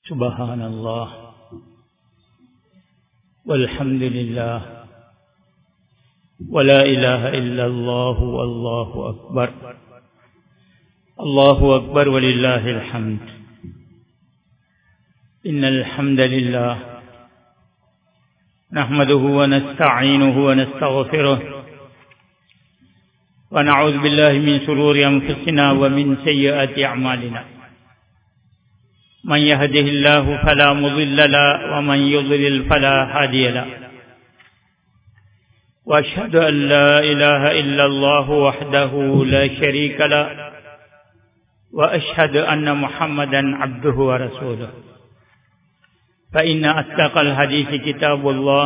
سبحان الله والحمد لله ولا إله إلا الله والله أكبر الله أكبر ولله الحمد إن الحمد لله نحمده ونستعينه ونستغفره ونعوذ بالله من شرور أنفسنا ومن سيئات أعمالنا من يهده الله فلا مضل له ومن يضلل فلا هادي له واشهد ان لا اله الا الله وحده لا شريك له واشهد ان محمدا عبده ورسوله فان اصدق الحديث كتاب الله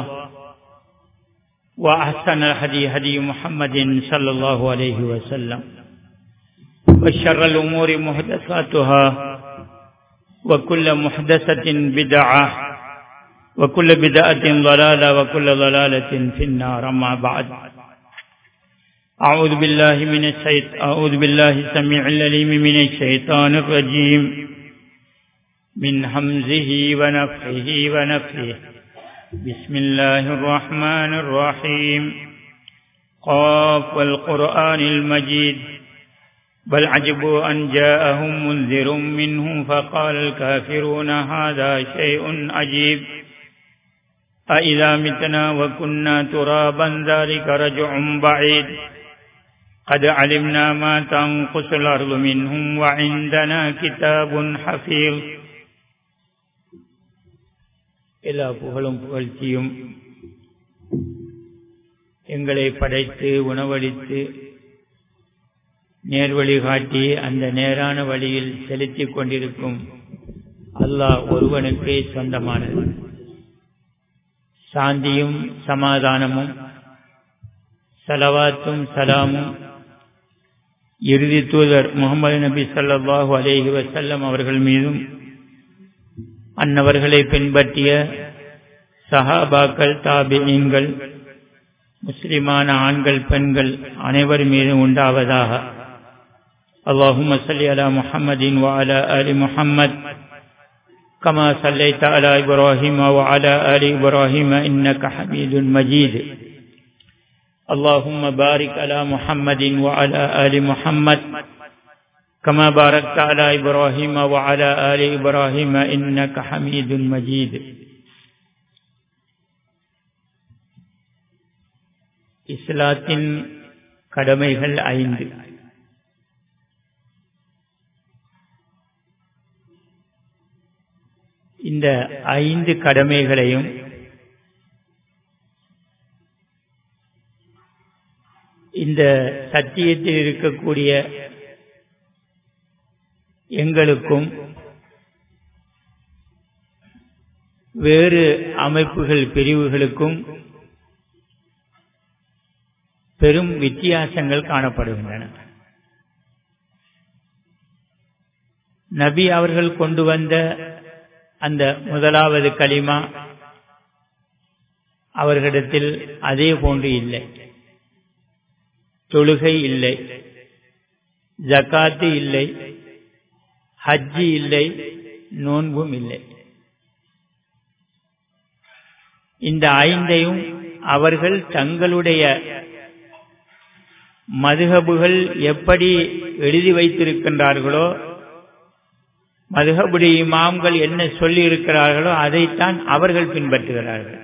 واحسن الهدي هدي محمد صلى الله عليه وسلم وشر الامور محدثاتها وكل محدثة بدعة وكل بدعة ضلالة وكل ضلالة في النار أما بعد أعوذ بالله من الشيط أعوذ بالله السميع العليم من الشيطان الرجيم من همزه ونفخه ونفخه بسم الله الرحمن الرحيم قاف والقرآن المجيد بل عجبوا أن جاءهم منذر منهم فقال الكافرون هذا شيء عجيب أإذا متنا وكنا ترابا ذلك رجع بعيد قد علمنا ما تنقص الأرض منهم وعندنا كتاب حفيظ எல்லா புகழும் புகழ்ச்சியும் எங்களை படைத்து உணவளித்து நேர்வழி காட்டி அந்த நேரான வழியில் செலுத்திக் கொண்டிருக்கும் அல்லாஹ் ஒருவனுக்கே சொந்தமானது சாந்தியும் சமாதானமும் சலவாத்தும் சலாமும் இறுதி தூதர் முகமது நபி சல்லாஹூ அலேஹி வசல்லம் அவர்கள் மீதும் அன்னவர்களை பின்பற்றிய சஹாபாக்கள் தாபியங்கள் முஸ்லிமான ஆண்கள் பெண்கள் அனைவர் மீதும் உண்டாவதாக اللهم صل على محمد وعلى آل محمد كما صليت على إبراهيم وعلى آل إبراهيم إنك حميد مجيد اللهم بارك على محمد وعلى آل محمد كما باركت على إبراهيم وعلى آل إبراهيم إنك حميد مجيد இஸ்லாத்தின் கடமைகள் ஐந்து இந்த ஐந்து கடமைகளையும் இந்த சத்தியத்தில் இருக்கக்கூடிய எங்களுக்கும் வேறு அமைப்புகள் பிரிவுகளுக்கும் பெரும் வித்தியாசங்கள் காணப்படுகின்றன நபி அவர்கள் கொண்டு வந்த அந்த முதலாவது களிமா அவர்களிடத்தில் அதே போன்று இல்லை தொழுகை இல்லை ஜக்காத்து இல்லை ஹஜ்ஜி இல்லை நோன்பும் இல்லை இந்த ஐந்தையும் அவர்கள் தங்களுடைய மதுகபுகள் எப்படி எழுதி வைத்திருக்கின்றார்களோ மதுகபுடைய இமாம்கள் என்ன சொல்லி இருக்கிறார்களோ அதைத்தான் அவர்கள் பின்பற்றுகிறார்கள்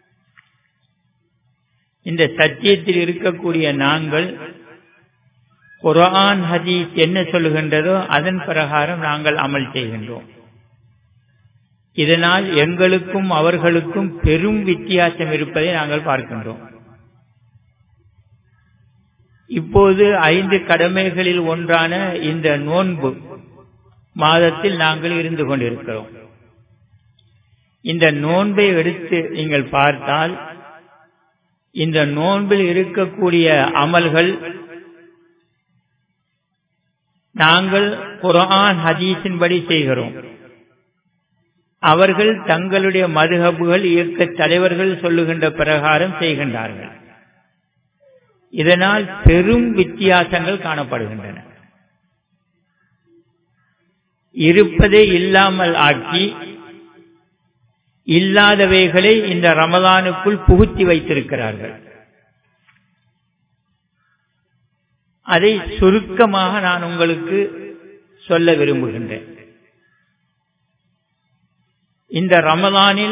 இந்த சத்தியத்தில் இருக்கக்கூடிய நாங்கள் குரான் ஹதீஸ் என்ன சொல்லுகின்றதோ அதன் பிரகாரம் நாங்கள் அமல் செய்கின்றோம் இதனால் எங்களுக்கும் அவர்களுக்கும் பெரும் வித்தியாசம் இருப்பதை நாங்கள் பார்க்கின்றோம் இப்போது ஐந்து கடமைகளில் ஒன்றான இந்த நோன்பு மாதத்தில் நாங்கள் இருந்து கொண்டிருக்கிறோம் இந்த நோன்பை எடுத்து நீங்கள் பார்த்தால் இந்த நோன்பில் இருக்கக்கூடிய அமல்கள் நாங்கள் குரான் ஹதீஸின்படி செய்கிறோம் அவர்கள் தங்களுடைய மதுகபுகள் இயக்க தலைவர்கள் சொல்லுகின்ற பிரகாரம் செய்கின்றார்கள் இதனால் பெரும் வித்தியாசங்கள் காணப்படுகின்றன இருப்பதே இல்லாமல் ஆக்கி இல்லாதவைகளை இந்த ரமலானுக்குள் புகுத்தி வைத்திருக்கிறார்கள் அதை சுருக்கமாக நான் உங்களுக்கு சொல்ல விரும்புகின்றேன் இந்த ரமலானில்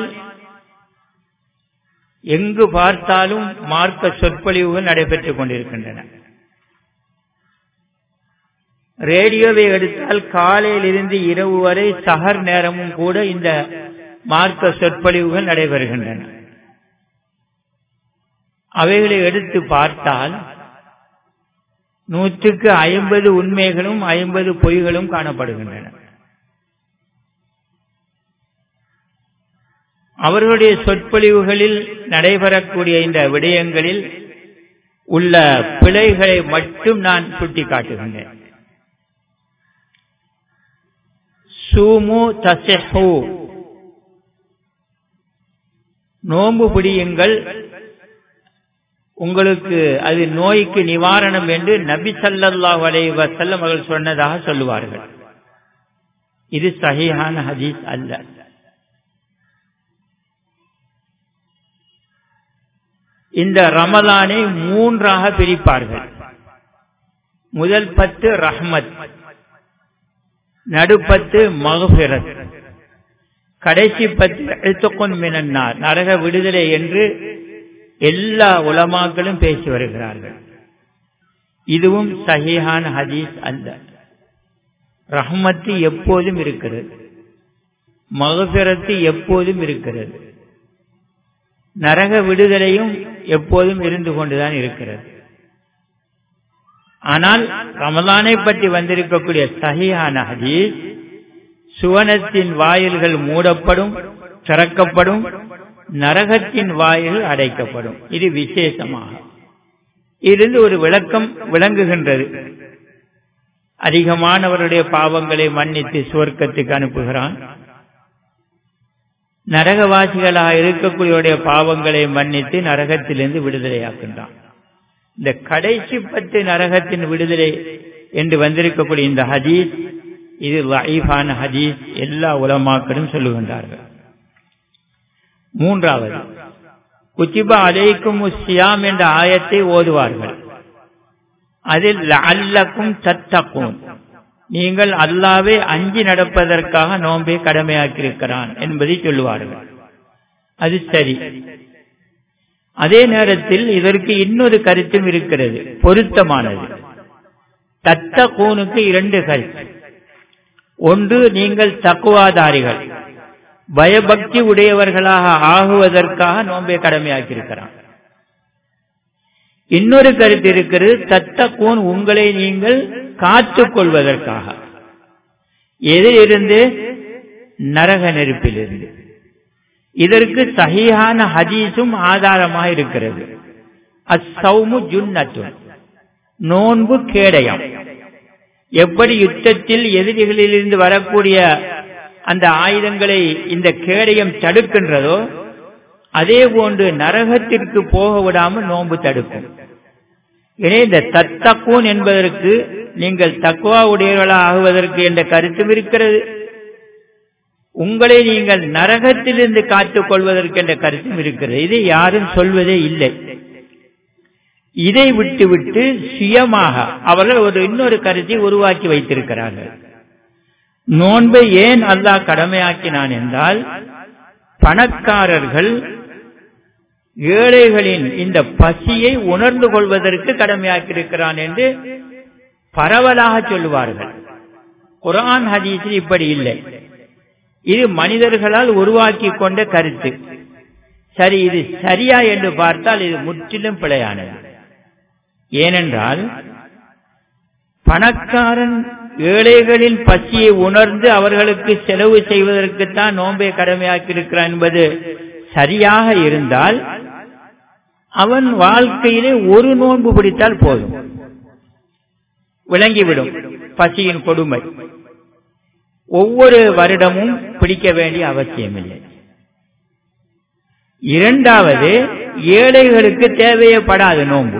எங்கு பார்த்தாலும் மார்க்க சொற்பொழிவுகள் நடைபெற்றுக் கொண்டிருக்கின்றன ரேடியோவை எடுத்தால் காலையிலிருந்து இரவு வரை சகர் நேரமும் கூட இந்த மார்க்க சொற்பொழிவுகள் நடைபெறுகின்றன அவைகளை எடுத்து பார்த்தால் நூற்றுக்கு ஐம்பது உண்மைகளும் ஐம்பது பொய்களும் காணப்படுகின்றன அவர்களுடைய சொற்பொழிவுகளில் நடைபெறக்கூடிய இந்த விடயங்களில் உள்ள பிழைகளை மட்டும் நான் சுட்டிக்காட்டுகின்றேன் சூமு தசெஹு நோன்பு பிடியுங்கள் உங்களுக்கு அது நோய்க்கு நிவாரணம் என்று நபி சல்லாஹ் அலைவ செல்லம் அவர்கள் சொன்னதாக சொல்லுவார்கள் இது சஹிஹான ஹதீஸ் அல்ல இந்த ரமலானை மூன்றாக பிரிப்பார்கள் முதல் பத்து ரஹ்மத் நடுப்பத்து மகபிரத் கடைசி பத்து எழுத்துக்கொன் மினன்னார் நரக விடுதலை என்று எல்லா உலமாக்களும் பேசி வருகிறார்கள் இதுவும் சஹிஹான ஹதீஸ் அல்ல ரஹ்மத்து எப்போதும் இருக்கிறது மகபிரத்து எப்போதும் இருக்கிறது நரக விடுதலையும் எப்போதும் இருந்து கொண்டுதான் இருக்கிறது ஆனால் ரமலானை பற்றி வந்திருக்கக்கூடிய சஹியான ஹதீஸ் சுவனத்தின் வாயில்கள் மூடப்படும் திறக்கப்படும் நரகத்தின் வாயில்கள் அடைக்கப்படும் இது விசேஷமாக இருந்து ஒரு விளக்கம் விளங்குகின்றது அதிகமானவருடைய பாவங்களை மன்னித்து சுவர்க்கத்துக்கு அனுப்புகிறான் நரகவாசிகளாக இருக்கக்கூடியவருடைய பாவங்களை மன்னித்து நரகத்திலிருந்து விடுதலையாக்கின்றான் இந்த கடைசி பத்து நரகத்தின் விடுதலை என்று வந்திருக்கக்கூடிய இந்த ஹதீஸ் இது லைஃபான ஹதீஸ் எல்லா உலமாக்களும் சொல்லுகின்றார்கள் மூன்றாவது குச்சிபா அலைக்கும் சியாம் என்ற ஆயத்தை ஓதுவார்கள் அதில் அல்லக்கும் தத்தக்கும் நீங்கள் அல்லாவே அஞ்சி நடப்பதற்காக நோன்பை கடமையாக்கியிருக்கிறான் என்பதை சொல்லுவார்கள் அது சரி அதே நேரத்தில் இதற்கு இன்னொரு கருத்தும் இருக்கிறது பொருத்தமானது தத்த கூனுக்கு இரண்டு கருத்து ஒன்று நீங்கள் தக்குவாதாரிகள் பயபக்தி உடையவர்களாக ஆகுவதற்காக நோன்பை கடமையாக்கியிருக்கிறான் இன்னொரு கருத்து இருக்கிறது தத்த கூன் உங்களை நீங்கள் காத்துக் கொள்வதற்காக எதிலிருந்து நரக நெருப்பிலிருந்து இதற்கு சகியான ஹதீஸும் ஆதாரமாக இருக்கிறது அசௌமு ஜுன்னத்துன் நோன்பு கேடயம் எப்படி யுத்தத்தில் எதிரிகளிலிருந்து வரக்கூடிய அந்த ஆயுதங்களை இந்த கேடயம் தடுக்கின்றதோ அதே போன்று நரகத்திற்கு போக விடாமல் நோன்பு தடுக்கும் எனவே இந்த தத்தக்கூன் என்பதற்கு நீங்கள் தக்குவா உடையவர்களாக ஆகுவதற்கு என்ற கருத்தும் இருக்கிறது உங்களை நீங்கள் நரகத்திலிருந்து காத்துக் கொள்வதற்கு என்ற கருத்தும் இருக்கிறது இதை யாரும் சொல்வதே இல்லை இதை விட்டுவிட்டு சுயமாக அவர்கள் ஒரு இன்னொரு கருத்தை உருவாக்கி வைத்திருக்கிறார்கள் நோன்பை ஏன் அல்லாஹ் கடமையாக்கினான் என்றால் பணக்காரர்கள் ஏழைகளின் இந்த பசியை உணர்ந்து கொள்வதற்கு கடமையாக்கியிருக்கிறான் என்று பரவலாக சொல்லுவார்கள் குரான் ஹதீஸில் இப்படி இல்லை இது மனிதர்களால் உருவாக்கி கொண்ட கருத்து சரி இது சரியா என்று பார்த்தால் இது முற்றிலும் பிழையானது ஏனென்றால் பணக்காரன் ஏழைகளின் பசியை உணர்ந்து அவர்களுக்கு செலவு செய்வதற்குத்தான் நோன்பை கடமையாக்கியிருக்கிறான் என்பது சரியாக இருந்தால் அவன் வாழ்க்கையிலே ஒரு நோன்பு பிடித்தால் போதும் விளங்கிவிடும் பசியின் கொடுமை ஒவ்வொரு வருடமும் பிடிக்க வேண்டிய அவசியமில்லை இரண்டாவது ஏழைகளுக்கு தேவையப்படாது நோன்பு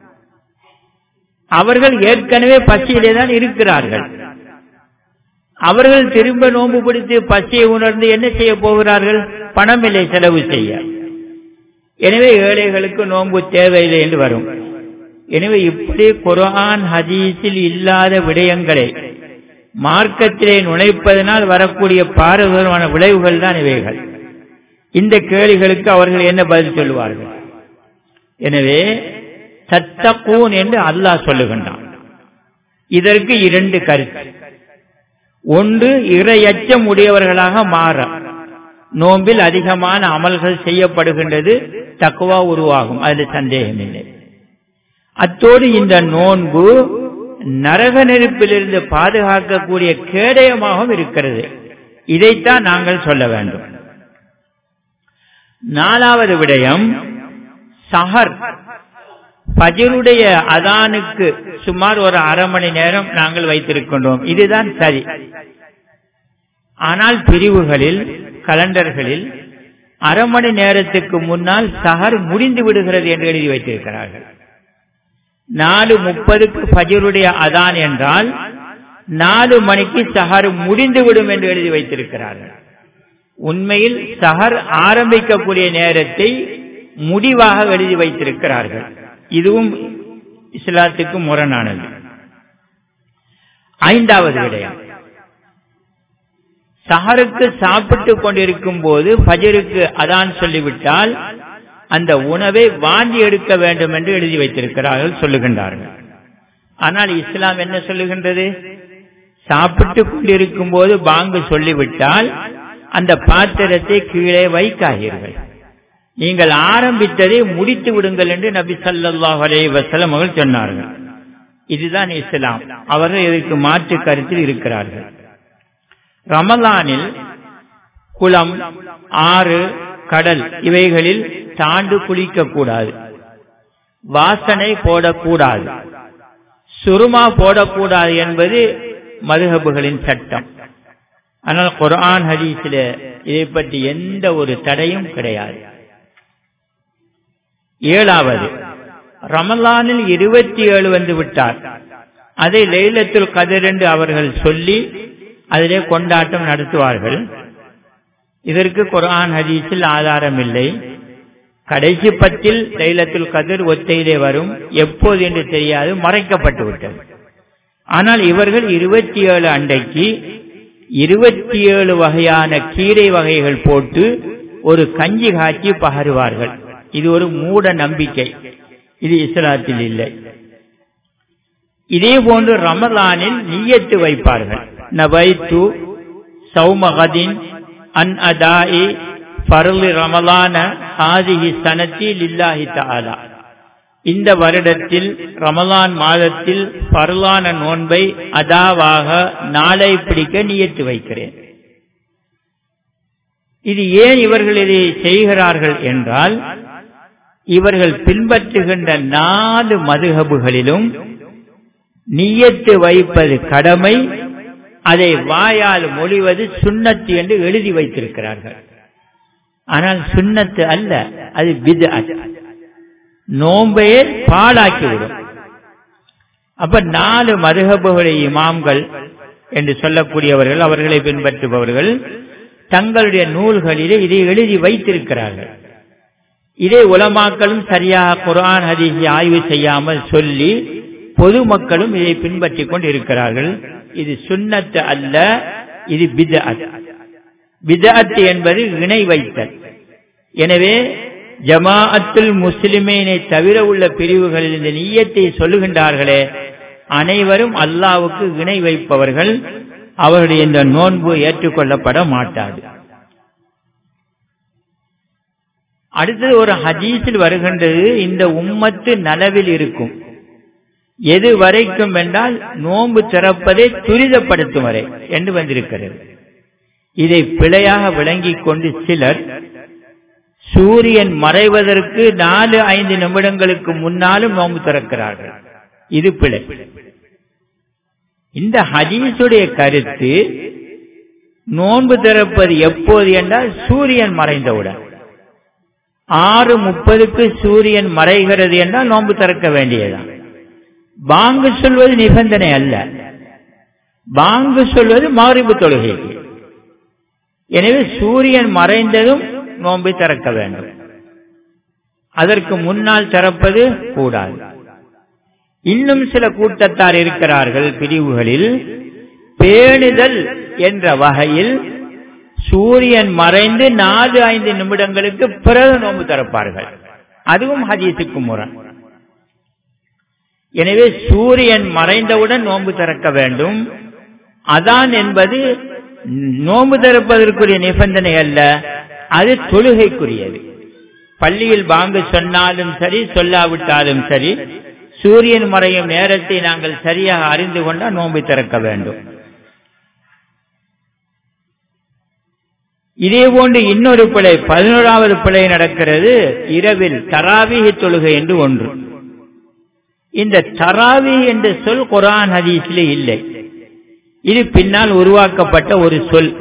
அவர்கள் ஏற்கனவே பசியிலே தான் இருக்கிறார்கள் அவர்கள் திரும்ப நோன்பு பிடித்து பசியை உணர்ந்து என்ன செய்ய போகிறார்கள் பணம் இல்லை செலவு செய்ய எனவே ஏழைகளுக்கு நோன்பு தேவையில்லை என்று வரும் எனவே இப்படி குரான் ஹதீஸில் இல்லாத விடயங்களை மார்க்கத்திலே நுழைப்பதனால் வரக்கூடிய பாரதூரமான விளைவுகள் தான் இவைகள் இந்த கேள்விகளுக்கு அவர்கள் என்ன பதில் சொல்லுவார்கள் எனவே சத்தக்கூன் என்று அல்லாஹ் சொல்லுகின்றான் இதற்கு இரண்டு கருத்து ஒன்று இரையச்சம் உடையவர்களாக மாற நோம்பில் அதிகமான அமல்கள் செய்யப்படுகின்றது தக்குவா உருவாகும் அதில் சந்தேகமில்லை அத்தோடு இந்த நோன்பு நரக நெருப்பிலிருந்து பாதுகாக்கக்கூடிய கேடயமாகவும் இருக்கிறது இதைத்தான் நாங்கள் சொல்ல வேண்டும் நாலாவது விடயம் சஹர் பஜருடைய அதானுக்கு சுமார் ஒரு அரை மணி நேரம் நாங்கள் வைத்திருக்கின்றோம் இதுதான் சரி ஆனால் பிரிவுகளில் கலண்டர்களில் அரை மணி நேரத்துக்கு முன்னால் சஹர் முடிந்து விடுகிறது என்று எழுதி வைத்திருக்கிறார்கள் நாலு முப்பதுக்கு பஜருடைய அதான் என்றால் நாலு மணிக்கு சஹர் முடிந்துவிடும் என்று எழுதி வைத்திருக்கிறார்கள் உண்மையில் சஹர் ஆரம்பிக்கக்கூடிய நேரத்தை முடிவாக எழுதி வைத்திருக்கிறார்கள் இதுவும் இஸ்லாத்துக்கு முரணானது ஐந்தாவது விடயம் சஹருக்கு சாப்பிட்டு கொண்டிருக்கும் போது பஜருக்கு அதான் சொல்லிவிட்டால் அந்த உணவை வாந்தி எடுக்க வேண்டும் என்று எழுதி வைத்திருக்கிறார்கள் சொல்லுகின்றார்கள் ஆனால் இஸ்லாம் என்ன சொல்லுகின்றது சாப்பிட்டு கொண்டிருக்கும் போது பாங்கு சொல்லிவிட்டால் அந்த பாத்திரத்தை கீழே வைக்காதீர்கள் நீங்கள் ஆரம்பித்ததை முடித்து விடுங்கள் என்று நபி சல்லாஹ் அலே வசலம் அவர்கள் சொன்னார்கள் இதுதான் இஸ்லாம் அவர்கள் இதற்கு மாற்று கருத்தில் இருக்கிறார்கள் ரமலானில் குளம் ஆறு கடல் இவைகளில் தாண்டு குளிக்க கூடாது வாசனை போடக்கூடாது சுருமா போடக்கூடாது என்பது மதுகபுகளின் சட்டம் ஆனால் குரான் ஹதீஸில் இதை பற்றி எந்த ஒரு தடையும் கிடையாது ஏழாவது ரமலானில் இருபத்தி ஏழு வந்து விட்டார் அதை லைலத்துல் கதிர் என்று அவர்கள் சொல்லி அதிலே கொண்டாட்டம் நடத்துவார்கள் இதற்கு குரான் ஹதீஸில் ஆதாரம் இல்லை கடைசி பத்தில் லைலத்துல் கதிர் ஒத்தையிலே வரும் எப்போது என்று தெரியாது மறைக்கப்பட்டு விட்டது ஆனால் இவர்கள் இருபத்தி ஏழு அண்டைக்கு இருபத்தி ஏழு வகையான கீரை வகைகள் போட்டு ஒரு கஞ்சி காய்ச்சி பகருவார்கள் இது ஒரு மூட நம்பிக்கை இது இஸ்லாத்தில் இல்லை இதே போன்று ரமலானில் நீயத்து வைப்பார்கள் நபைத்து சௌமகதின் அன் அதாயி பருளி ரமலான ஆதிஹி சனத்தி லில்லாஹி தாலா இந்த வருடத்தில் ரமலான் மாதத்தில் பருளான நோன்பை அதாவாக நாளை பிடிக்க நியத்து வைக்கிறேன் இது ஏன் இவர்கள் இதை செய்கிறார்கள் என்றால் இவர்கள் பின்பற்றுகின்ற நாலு மதுகபுகளிலும் நீயத்து வைப்பது கடமை அதை வாயால் மொழிவது சுண்ணத்து என்று எழுதி வைத்திருக்கிறார்கள் ஆனால் சுண்ணத்து அல்ல அது வித் நோம்பையே பாழாக்கிவிடும் அப்ப நாலு மதுகபுகளை இமாம்கள் என்று சொல்லக்கூடியவர்கள் அவர்களை பின்பற்றுபவர்கள் தங்களுடைய நூல்களிலே இதை எழுதி வைத்திருக்கிறார்கள் இதே உலமாக்களும் சரியாக குரான் ஹதீஸை ஆய்வு செய்யாமல் சொல்லி பொதுமக்களும் இதை பின்பற்றிக் கொண்டு இருக்கிறார்கள் இது சுண்ணத்து அல்ல இது பிதஅத் பிதஅத் என்பது இணை வைத்தல் எனவே ஜமாஅத்துல் முஸ்லிமீனை தவிர உள்ள பிரிவுகளில் இந்த நீயத்தை சொல்லுகின்றார்களே அனைவரும் அல்லாவுக்கு இணை வைப்பவர்கள் அவருடைய இந்த நோன்பு ஏற்றுக்கொள்ளப்பட மாட்டாது அடுத்தது ஒரு ஹதீஸில் வருகின்றது இந்த உம்மத்து நலவில் இருக்கும் எது வரைக்கும் என்றால் நோன்பு திறப்பதை துரிதப்படுத்தும் வரை என்று வந்திருக்கிறது இதை பிழையாக விளங்கிக் கொண்டு சிலர் சூரியன் மறைவதற்கு நாலு ஐந்து நிமிடங்களுக்கு முன்னாலும் நோன்பு திறக்கிறார்கள் இது பிழை இந்த ஹதீஸுடைய கருத்து நோன்பு திறப்பது எப்போது என்றால் சூரியன் மறைந்தவுடன் ஆறு முப்பதுக்கு சூரியன் மறைகிறது என்றால் நோன்பு திறக்க வேண்டியதுதான் பாங்கு சொல்வது நிபந்தனை அல்ல பாங்கு சொல்வது மாறிபு தொழுகைக்கு எனவே சூரியன் மறைந்ததும் நோன்பை திறக்க வேண்டும் அதற்கு முன்னால் திறப்பது கூடாது இன்னும் சில கூட்டத்தார் இருக்கிறார்கள் பிரிவுகளில் பேணுதல் என்ற வகையில் சூரியன் மறைந்து நாலு ஐந்து நிமிடங்களுக்கு பிறகு நோன்பு திறப்பார்கள் அதுவும் ஹதீஸுக்கு முரண் எனவே சூரியன் மறைந்தவுடன் நோன்பு திறக்க வேண்டும் அதான் என்பது நோன்பு திறப்பதற்குரிய நிபந்தனை அல்ல அது தொழுகைக்குரியது பள்ளியில் பாங்கு சொன்னாலும் சரி சொல்லாவிட்டாலும் சரி சூரியன் மறையும் நேரத்தை நாங்கள் சரியாக அறிந்து கொண்டால் நோன்பு திறக்க வேண்டும் இதே போன்று இன்னொரு பிழை பதினோராவது பிழை நடக்கிறது இரவில் தராவிக தொழுகை என்று ஒன்று இந்த தராவி என்ற சொல் குரான் ஹதீஸிலே இல்லை இது பின்னால் உருவாக்கப்பட்ட ஒரு சொல்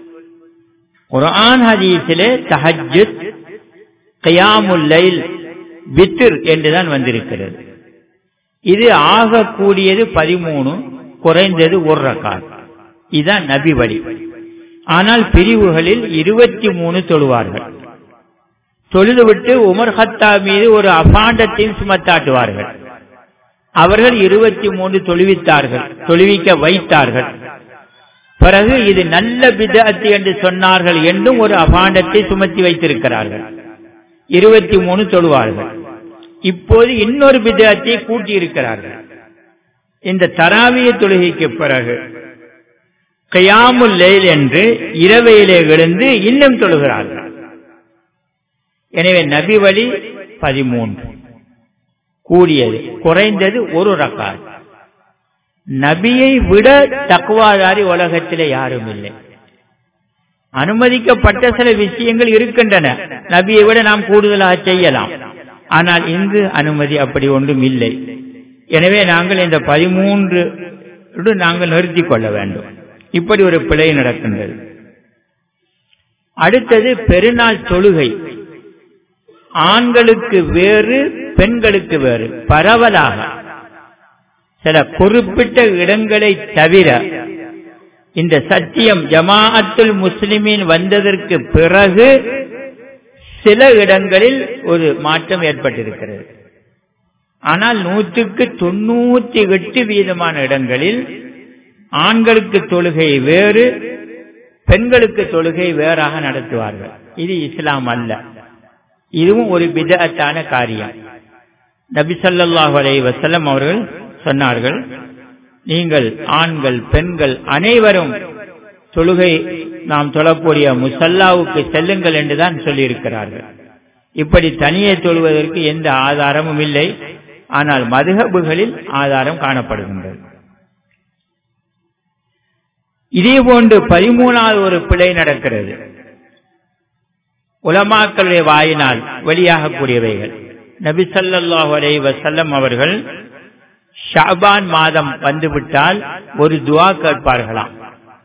குரான் ஹதீஸிலே தஹஜுத் கயாமுல்லைல் வித்திர் என்றுதான் வந்திருக்கிறது இது ஆகக்கூடியது பதிமூணு குறைந்தது ஒரு ரகாத் இதுதான் நபி வழி ஆனால் பிரிவுகளில் இருபத்தி மூணு தொழுவார்கள் தொழுதுவிட்டு உமர் ஹத்தா மீது ஒரு அபாண்டத்தையும் சுமத்தாட்டுவார்கள் அவர்கள் இருபத்தி மூன்று தொழுவித்தார்கள் தொழுவிக்க வைத்தார்கள் பிறகு இது நல்ல பிதஅத்து என்று சொன்னார்கள் என்றும் ஒரு அபாண்டத்தை சுமத்தி வைத்திருக்கிறார்கள் இருபத்தி மூணு தொழுவார்கள் இப்போது இன்னொரு பிதத்தை கூட்டி இருக்கிறார்கள் இந்த தராவிய தொழுகைக்கு பிறகு கயாமுல் லைல் என்று இரவையிலே விழுந்து இன்னும் தொழுகிறார்கள் எனவே நபி வழி பதிமூன்று கூடியது குறைந்தது ஒரு ரக்காத் நபியை விட தக்குவாதாரி உலகத்திலே யாரும் இல்லை அனுமதிக்கப்பட்ட சில விஷயங்கள் இருக்கின்றன நபியை விட நாம் கூடுதலாக செய்யலாம் ஆனால் இங்கு அனுமதி அப்படி ஒன்றும் இல்லை எனவே நாங்கள் இந்த பதிமூன்று நாங்கள் நிறுத்திக் கொள்ள வேண்டும் இப்படி ஒரு பிழை நடக்கின்றது அடுத்தது பெருநாள் தொழுகை ஆண்களுக்கு வேறு பெண்களுக்கு வேறு பரவலாக சில குறிப்பிட்ட இடங்களை தவிர இந்த சத்தியம் ஜமாஅத்துல் முஸ்லிமின் வந்ததற்கு பிறகு சில இடங்களில் ஒரு மாற்றம் ஏற்பட்டிருக்கிறது ஆனால் நூற்றுக்கு தொண்ணூத்தி எட்டு வீதமான இடங்களில் ஆண்களுக்கு தொழுகை வேறு பெண்களுக்கு தொழுகை வேறாக நடத்துவார்கள் இது இஸ்லாம் அல்ல இதுவும் ஒரு விதத்தான காரியம் நபி சொல்லாஹு அலை வசலம் அவர்கள் சொன்னார்கள் நீங்கள் ஆண்கள் பெண்கள் அனைவரும் தொழுகை நாம் தொழக்கூடிய முசல்லாவுக்கு செல்லுங்கள் என்றுதான் சொல்லியிருக்கிறார்கள் இப்படி தனியே தொழுவதற்கு எந்த ஆதாரமும் இல்லை ஆனால் மதுகபுகளில் ஆதாரம் காணப்படுகின்றது இதே போன்று பதிமூணாவது ஒரு பிழை நடக்கிறது உலமாக்களுடைய வாயினால் வெளியாகக்கூடியவைகள் நபி சல்லாஹூ அலை வசல்லம் அவர்கள் ஷாபான் மாதம் வந்துவிட்டால் ஒரு துவா கேட்பார்களாம்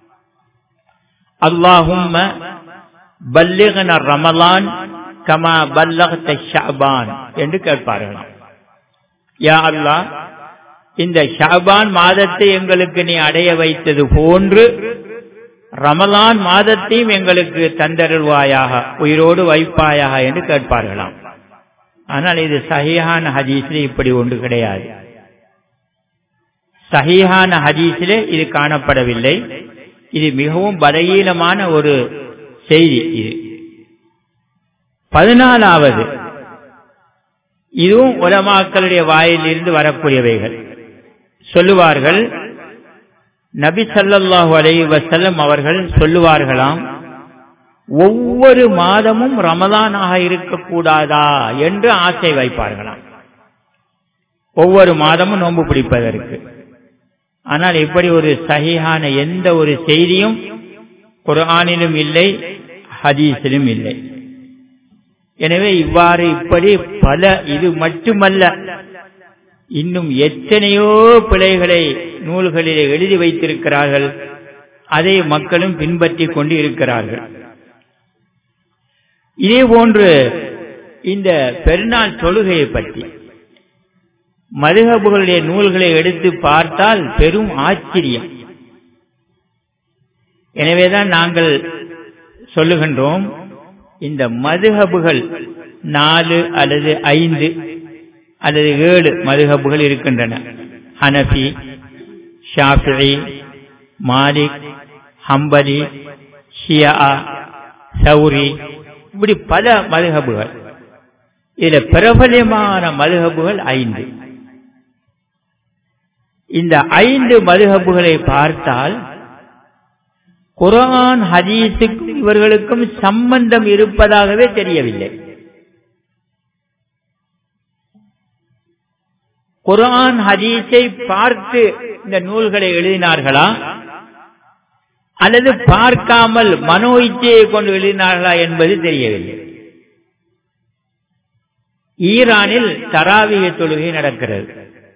அல்லாஹும் பல்லிகன ரமலான் கமா பல்லகத்த ஷாபான் என்று கேட்பார்களாம் யா அல்லாஹ் இந்த ஷாபான் மாதத்தை எங்களுக்கு நீ அடைய வைத்தது போன்று ரமலான் மாதத்தையும் எங்களுக்கு தந்தருள்வாயாக உயிரோடு வைப்பாயாக என்று கேட்பார்களாம் ஆனால் இது சஹிஹான ஹதீஸில் இப்படி ஒன்று கிடையாது சஹிஹான ஹதீஸிலே இது காணப்படவில்லை இது மிகவும் பலகீனமான ஒரு செய்தி இது பதினாலாவது இதுவும் உலமாக்களுடைய வாயிலிருந்து வரக்கூடியவைகள் சொல்லுவார்கள் நபி சல்லாஹூ அலை வசல்லம் அவர்கள் சொல்லுவார்களாம் ஒவ்வொரு மாதமும் ரமதானாக இருக்கக்கூடாதா என்று ஆசை வைப்பார்களாம் ஒவ்வொரு மாதமும் நோன்பு பிடிப்பதற்கு ஆனால் இப்படி ஒரு சகிஹான எந்த ஒரு செய்தியும் குரானிலும் இல்லை ஹதீஸிலும் இல்லை எனவே இவ்வாறு இப்படி பல இது மட்டுமல்ல இன்னும் எத்தனையோ பிழைகளை நூல்களிலே எழுதி வைத்திருக்கிறார்கள் அதை மக்களும் பின்பற்றி கொண்டு இருக்கிறார்கள் இதே போன்று இந்த பெருநாள் தொழுகையை பற்றி மதுகபுகளுடைய நூல்களை எடுத்து பார்த்தால் பெரும் ஆச்சரியம் எனவேதான் நாங்கள் சொல்லுகின்றோம் இந்த மதுஹபுகள் நாலு அல்லது ஐந்து அல்லது ஏழு மதுஹபுகள் இருக்கின்றன ஹனஃபி ஷாஃபி மாலிக் ஹம்பலி ஷியா சௌரி இப்படி பல மதுஹபுகள் இதுல பிரபலமான மதுஹபுகள் ஐந்து இந்த ஐந்து மதுஹபுகளை பார்த்தால் குரான் ஹதீஸுக்கும் இவர்களுக்கும் சம்பந்தம் இருப்பதாகவே தெரியவில்லை குரான் ஹதீஸை பார்த்து இந்த நூல்களை எழுதினார்களா அல்லது பார்க்காமல் மனோ இச்சையை கொண்டு எழுதினார்களா என்பது தெரியவில்லை ஈரானில் தராவிய தொழுகை நடக்கிறது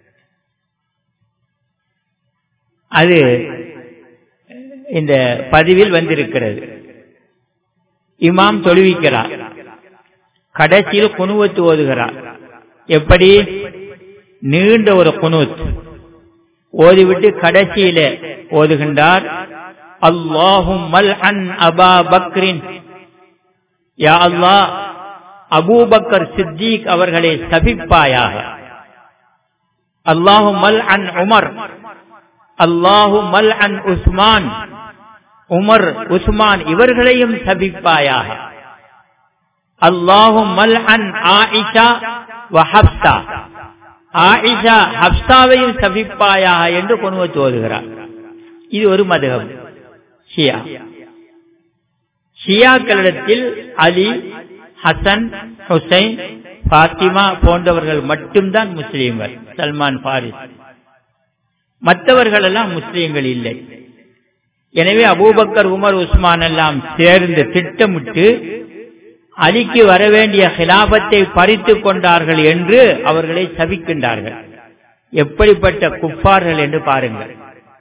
அது இந்த பதிவில் வந்திருக்கிறது இமாம் தொழுவிக்கிறார் கடைசியில் குணுவத்து ஓதுகிறார் எப்படி நீண்ட ஒரு குனூத் ஓதிவிட்டு கடைசியில ஓதுகின்றார் அல்லாஹும் மல் அன் அபா பக்ரின் யா அல்லாஹ் அபூபக்கர் சித்திக் அவர்களை சபிப்பாயாக அல்லாஹு மல் அன் உமர் அல்லாஹு மல் அன் உஸ்மான் உமர் உஸ்மான் இவர்களையும் சபிப்பாயாக அல்லாஹு மல் அன் ஆயிஷா வஹப்சா ஆயிஷா ஹப்சாவையும் சபிப்பாயாக என்று கொண்டு ஓதுகிறார் இது ஒரு மதகம் ஷியா ஷியாக்களிடத்தில் அலி ஹசன் ஹுசைன் பாத்திமா போன்றவர்கள் மட்டும்தான் முஸ்லீம்கள் சல்மான் பாரிஸ் மற்றவர்கள் எல்லாம் முஸ்லீம்கள் இல்லை எனவே அபூபக்கர் உமர் உஸ்மான் எல்லாம் சேர்ந்து திட்டமிட்டு அலிக்கு வரவேண்டிய ஹிலாபத்தை பறித்து கொண்டார்கள் என்று அவர்களை சபிக்கின்றார்கள் எப்படிப்பட்ட குப்பார்கள் என்று பாருங்கள்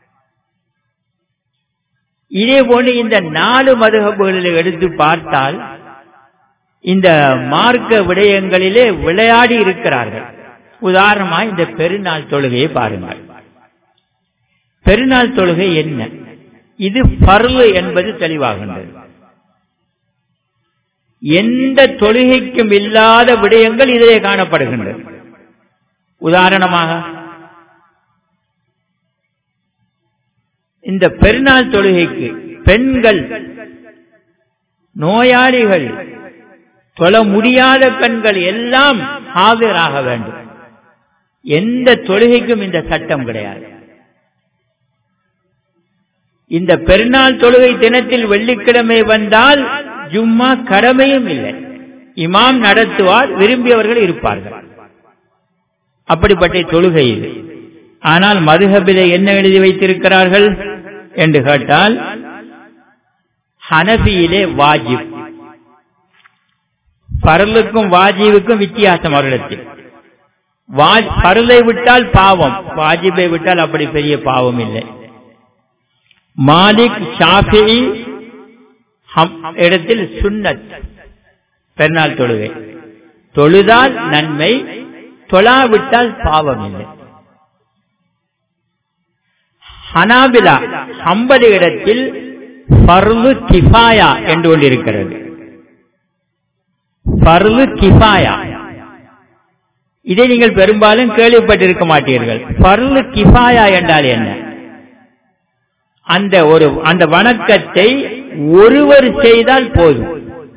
இதே போன்று இந்த நாலு மதுகப்புகளில் எடுத்து பார்த்தால் இந்த மார்க்க விடயங்களிலே விளையாடி இருக்கிறார்கள் உதாரணமா இந்த பெருநாள் தொழுகையை பாருங்கள் பெருநாள் தொழுகை என்ன இது பருவு என்பது தெளிவாகின்றது எந்த தொழுகைக்கும் இல்லாத விடயங்கள் இதிலே காணப்படுகின்றது உதாரணமாக இந்த பெருநாள் தொழுகைக்கு பெண்கள் நோயாளிகள் தொழ முடியாத பெண்கள் எல்லாம் ஆஜராக வேண்டும் எந்த தொழுகைக்கும் இந்த சட்டம் கிடையாது இந்த பெருநாள் தொழுகை தினத்தில் வெள்ளிக்கிழமை வந்தால் ஜும்மா கடமையும் இல்லை இமாம் நடத்துவார் விரும்பியவர்கள் இருப்பார்கள் அப்படிப்பட்ட தொழுகை இது ஆனால் மதுஹபிலே என்ன எழுதி வைத்திருக்கிறார்கள் என்று கேட்டால் ஹனபியிலே வாஜிப் பரலுக்கும் வாஜிவுக்கும் வித்தியாசம் அவர்களிடத்தில் பருளை விட்டால் பாவம் வாஜிபை விட்டால் அப்படி பெரிய பாவம் இல்லை மாலிக் ஷாஃபி இடத்தில் சுன்னத் பெருநாள் தொழுகை தொழுதால் நன்மை தொழாவிட்டால் பாவம் இல்லை ஹனாபிலா ஹம்பலி இடத்தில் பர்லு கிஃபாயா என்று கொண்டிருக்கிறது பர்லு கிஃபாயா இதை நீங்கள் பெரும்பாலும் கேள்விப்பட்டிருக்க மாட்டீர்கள் பர்லு கிஃபாயா என்றால் என்ன அந்த ஒரு அந்த வணக்கத்தை ஒருவர் செய்தால் போதும்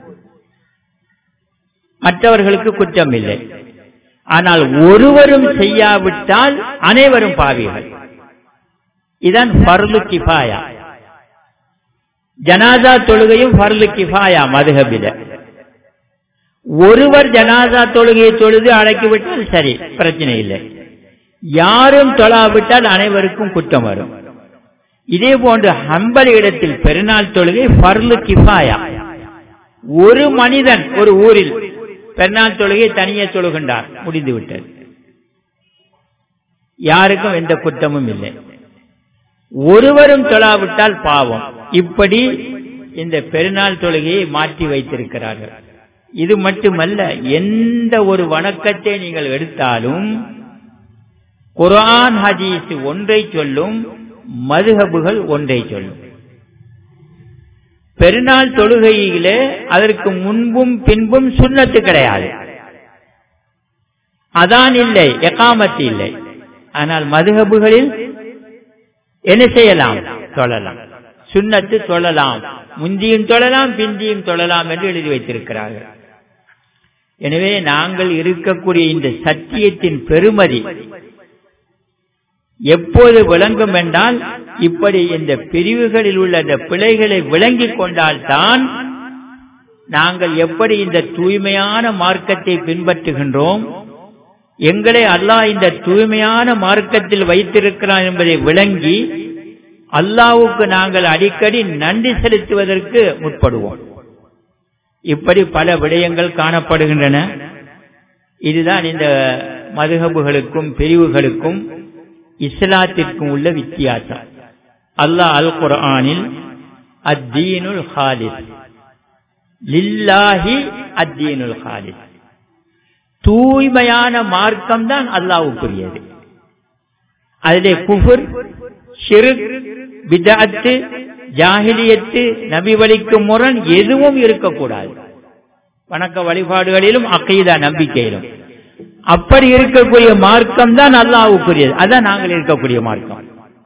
மற்றவர்களுக்கு குற்றம் இல்லை ஆனால் ஒருவரும் செய்யாவிட்டால் அனைவரும் பாவிகள் இதான் பர்லு கிஃபாயா ஜனாதா தொழுகையும் பர்லு கிஃபாயா மதுகபில ஒருவர் ஜனாதா தொழுகையை தொழுது அடக்கிவிட்டால் சரி பிரச்சனை இல்லை யாரும் தொழாவிட்டால் அனைவருக்கும் குற்றம் வரும் இதே போன்று ஹம்பல் இடத்தில் பெருநாள் தொழுகை பர்லு கிஃபாயா ஒரு மனிதன் ஒரு ஊரில் பெருநாள் தொழுகை தனியே தொழுகின்றார் முடிந்து விட்டது யாருக்கும் எந்த குற்றமும் இல்லை ஒருவரும் தொழாவிட்டால் பாவம் இப்படி இந்த பெருநாள் தொழுகையை மாற்றி வைத்திருக்கிறார்கள் இது மட்டுமல்ல எந்த ஒரு வணக்கத்தை நீங்கள் எடுத்தாலும் குரான் ஹதீஸ் ஒன்றை சொல்லும் மதுஹபுகள் ஒன்றை சொல்லும் பெருநாள் தொழுகையிலே அதற்கு முன்பும் பின்பும் சுண்ணத்து கிடையாது அதான் இல்லை எகாமத்து இல்லை ஆனால் மதுகபுகளில் என்ன செய்யலாம் தொழலாம் சுண்ணத்து தொழலாம் முந்தியும் தொழலாம் பிந்தியும் தொழலாம் என்று எழுதி வைத்திருக்கிறார்கள் எனவே நாங்கள் இருக்கக்கூடிய இந்த சத்தியத்தின் பெருமதி எப்போது விளங்கும் என்றால் இப்படி இந்த பிரிவுகளில் உள்ள இந்த பிழைகளை விளங்கிக் கொண்டால்தான் நாங்கள் எப்படி இந்த தூய்மையான மார்க்கத்தை பின்பற்றுகின்றோம் எங்களை அல்லாஹ் இந்த தூய்மையான மார்க்கத்தில் வைத்திருக்கிறான் என்பதை விளங்கி அல்லாவுக்கு நாங்கள் அடிக்கடி நன்றி செலுத்துவதற்கு முற்படுவோம் இப்படி பல விடயங்கள் காணப்படுகின்றன இதுதான் இந்த மதுகபுகளுக்கும் பிரிவுகளுக்கும் இஸ்லாத்திற்கும் உள்ள வித்தியாசம் அல்லாஹ் அல் குர்ஆனில் அத்தீனுல் ஹாலிஸ் லில்லாஹி அத்தீனுல் ஹாலிஸ் தூய்மையான மார்க்கம் தான் அல்லாவுக்குரியது அதிலே குஃபுர் ஷிருக் பிதாத்து ஜாகிலியத்து நபி வழிக்கும் முரண் எதுவும் இருக்கக்கூடாது வணக்க வழிபாடுகளிலும் அக்கைதா நம்பிக்கையிலும் அப்படி இருக்கக்கூடிய மார்க்கம் தான் அல்லாவுக்குரியது அதான் நாங்கள் இருக்கக்கூடிய மார்க்கம்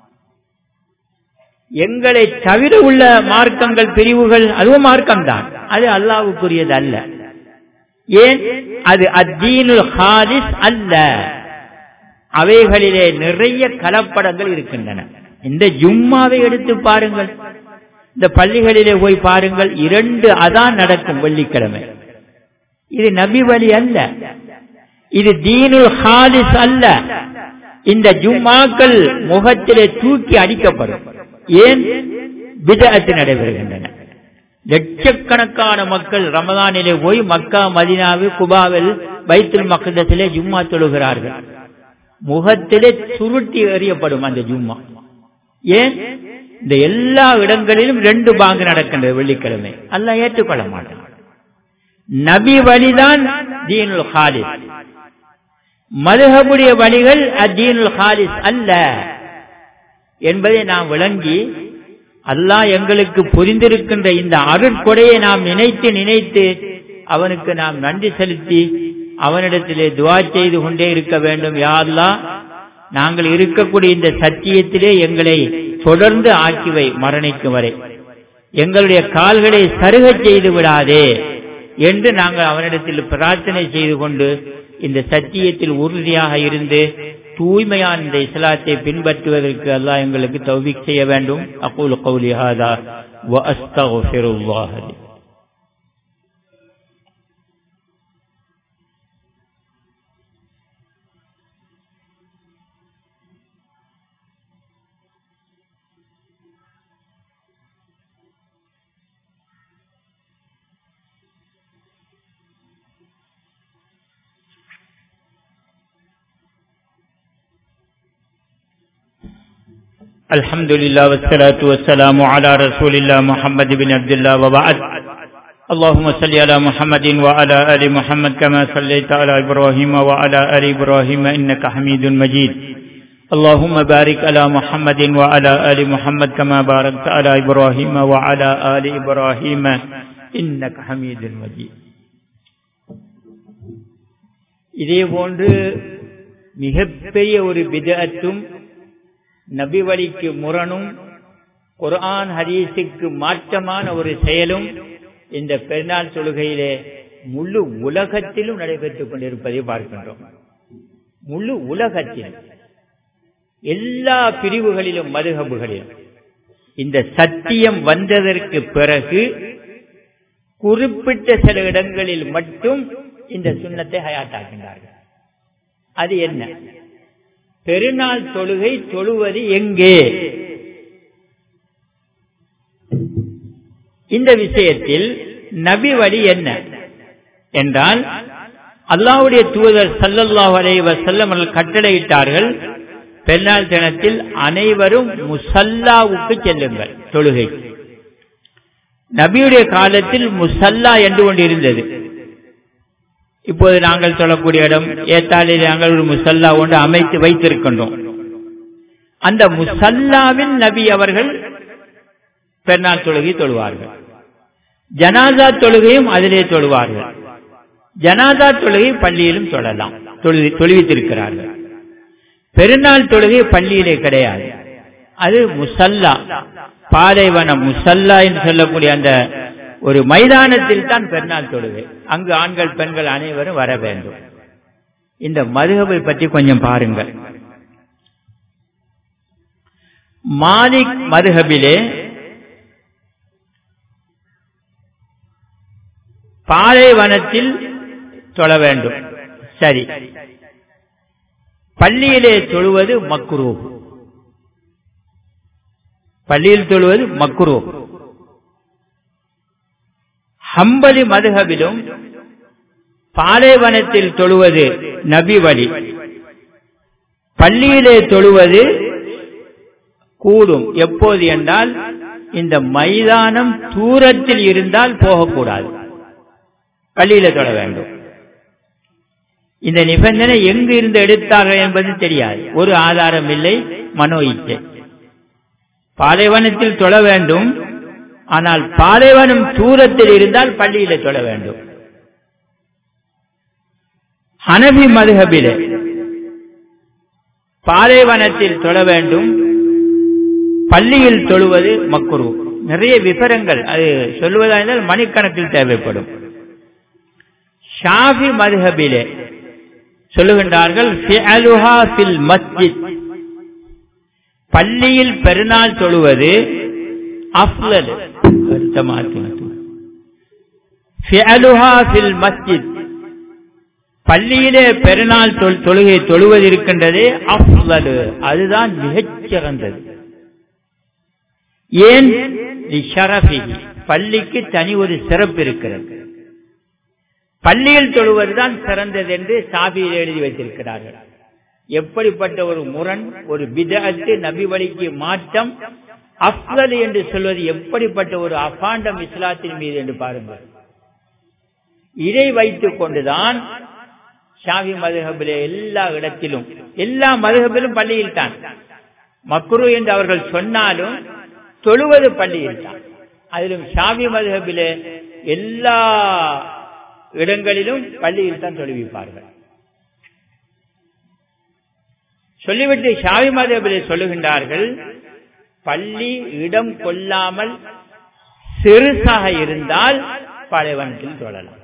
எங்களை தவிர உள்ள மார்க்கங்கள் பிரிவுகள் அதுவும் மார்க்கம் தான் அது அல்லாவுக்குரியது அல்ல ஏன் அது அத்தீனுல் ஹாலிஸ் அல்ல அவைகளிலே நிறைய கலப்படங்கள் இருக்கின்றன இந்த ஜும்மாவை எடுத்து பாருங்கள் இந்த பள்ளிகளிலே போய் பாருங்கள் இரண்டு அதான் நடக்கும் வெள்ளிக்கிழமை இது நபி வழி அல்ல இது தீனுல் ஹாலிஸ் அல்ல இந்த ஜும்மாக்கள் முகத்திலே தூக்கி அடிக்கப்படும் ஏன் விதத்து நடைபெறுகின்றன லட்சக்கணக்கான மக்கள் ரமதானிலே போய் மக்கா மதினாவில் குபாவில் பைத்துல் மக்களத்திலே ஜும்மா தொழுகிறார்கள் முகத்திலே சுருட்டி எறியப்படும் அந்த ஜும்மா ஏன் இந்த எல்லா இடங்களிலும் ரெண்டு பாங்கு நடக்கின்றது வெள்ளிக்கிழமை அல்ல ஏற்றுக்கொள்ள மாட்டான் நபி வழிதான் தீனுல் ஹாலிஸ் மதுகபுடைய வழிகள் அத்தீனுல் ஹாலிஸ் அல்ல என்பதை நாம் விளங்கி அல்லாஹ் எங்களுக்கு புரிந்திருக்கின்ற இந்த அருட்கொடையை நாம் நினைத்து நினைத்து அவனுக்கு நாம் நன்றி செலுத்தி அவனிடத்திலே துவா செய்து கொண்டே இருக்க வேண்டும் யாருலா நாங்கள் இருக்கக்கூடிய இந்த சத்தியத்திலே எங்களை தொடர்ந்து ஆக்கிவை மரணிக்கும் வரை எங்களுடைய கால்களை சருகச் செய்து விடாதே என்று நாங்கள் அவனிடத்தில் பிரார்த்தனை செய்து கொண்டு இந்த சத்தியத்தில் உறுதியாக இருந்து தூய்மையான இந்த இஸ்லாத்தை பின்பற்றுவதற்கு அல்லாஹ் எங்களுக்கு தௌபிக் செய்ய வேண்டும் அகூல் கௌலி ஹாதா வ அஸ்தகுஃபிருல்லாஹ் லி الحمد لله والصلاة والسلام على رسول الله محمد بن عبد الله وبعد اللهم صل على محمد وعلى آل محمد كما صليت على إبراهيم وعلى آل إبراهيم إنك حميد مجيد اللهم بارك على محمد وعلى آل محمد كما باركت على إبراهيم وعلى آل إبراهيم إنك حميد مجيد இதே போன்று மிகப்பெரிய ஒரு விதத்தும் நபி வழிக்கு முரணும் குர்ஆன் ஹதீஸுக்கு மாற்றமான ஒரு செயலும் இந்த பெருநாள் தொழுகையிலே முழு உலகத்திலும் நடைபெற்றுக் கொண்டிருப்பதை பார்க்கின்றோம் முழு உலகத்தில் எல்லா பிரிவுகளிலும் மதுகபுகளிலும் இந்த சத்தியம் வந்ததற்கு பிறகு குறிப்பிட்ட சில இடங்களில் மட்டும் இந்த சுண்ணத்தை ஹயாத்தாக்கின்றார்கள் அது என்ன பெருநாள் தொழுகை தொழுவது எங்கே இந்த விஷயத்தில் நபி வழி என்ன என்றால் அல்லாவுடைய தூதர் சல்லல்லாஹ் அலைஹி வஸல்லம் அவர்கள் கட்டளையிட்டார்கள் பெருநாள் தினத்தில் அனைவரும் முசல்லாவுக்கு செல்லுங்கள் தொழுகை நபியுடைய காலத்தில் முசல்லா என்று ஒன்று இருந்தது இப்போது நாங்கள் சொல்லக்கூடிய இடம் ஏத்தாளில் நாங்கள் ஒரு முசல்லா ஒன்று அமைத்து வைத்திருக்கின்றோம் அந்த முசல்லாவில் நபி அவர்கள் பெருநாள் தொழுகை தொழுவார்கள் ஜனாதா தொழுகையும் அதிலே தொழுவார்கள் ஜனாதா தொழுகை பள்ளியிலும் தொழலாம் தொழுவித்திருக்கிறார்கள் பெருநாள் தொழுகை பள்ளியிலே கிடையாது அது முசல்லா பாலைவனம் முசல்லா என்று சொல்லக்கூடிய அந்த ஒரு மைதானத்தில் தான் பெருநாள் தொழுகை அங்கு ஆண்கள் பெண்கள் அனைவரும் வர வேண்டும் இந்த மதுகபை பற்றி கொஞ்சம் பாருங்கள் மாலிக் மதுகபிலே பாலைவனத்தில் தொழ வேண்டும் சரி பள்ளியிலே தொழுவது மக்குரு பள்ளியில் தொழுவது மக்குரு ஹம்பலி மதுகபிலும் பாலைவனத்தில் தொழுவது நபி வழி பள்ளியிலே தொழுவது கூடும் எப்போது என்றால் இந்த மைதானம் தூரத்தில் இருந்தால் போகக்கூடாது பள்ளியில தொழ வேண்டும் இந்த நிபந்தனை எங்கு இருந்து எடுத்தார்கள் என்பது தெரியாது ஒரு ஆதாரம் இல்லை மனோ இச்சை பாலைவனத்தில் தொழ வேண்டும் ஆனால் பாலைவனம் தூரத்தில் இருந்தால் பள்ளியில தொழ வேண்டும் ஹனபி மதுகபிலே பாலைவனத்தில் தொழ வேண்டும் பள்ளியில் தொழுவது மக்குரு நிறைய விவரங்கள் அது சொல்லுவதா இருந்தால் மணிக்கணக்கில் தேவைப்படும் ஷாஃபி மதுஹபிலே சொல்லுகின்றார்கள் மஸ்ஜித் பள்ளியில் பெருநாள் தொழுவது அஃலல் மஸ்ஜித் பள்ளியிலே பெருநாள் தொழுகை தொழுவது இருக்கின்றதே அஃலல் அதுதான் மிகச் சிறந்தது ஏன் பள்ளிக்கு தனி ஒரு சிறப்பு இருக்கிறது பள்ளியில் தொழுவதுதான் சிறந்தது என்று சாபியில் எழுதி வைத்திருக்கிறார்கள் எப்படிப்பட்ட ஒரு முரண் ஒரு பிதத்து நபி வழிக்கு மாற்றம் அப்தல் என்று சொல்வது எப்படிப்பட்ட ஒரு அபாண்டம் இஸ்லாத்தின் மீது என்று பாருங்கள் இதை வைத்துக் கொண்டுதான் ஷாவி மதுகபிலே எல்லா இடத்திலும் எல்லா மதுகபிலும் பள்ளியில் தான் மக்குரு என்று அவர்கள் சொன்னாலும் தொழுவது பள்ளியில் தான் அதிலும் ஷாவி மதுகபிலே எல்லா இடங்களிலும் பள்ளியில் தான் தொழுவிப்பார்கள் சொல்லிவிட்டு ஷாவி மதபிலே சொல்லுகின்றார்கள் பள்ளி இடம் கொள்ளாமல் சிறுசாக இருந்தால் பாலைவனத்தில் தொழலாம்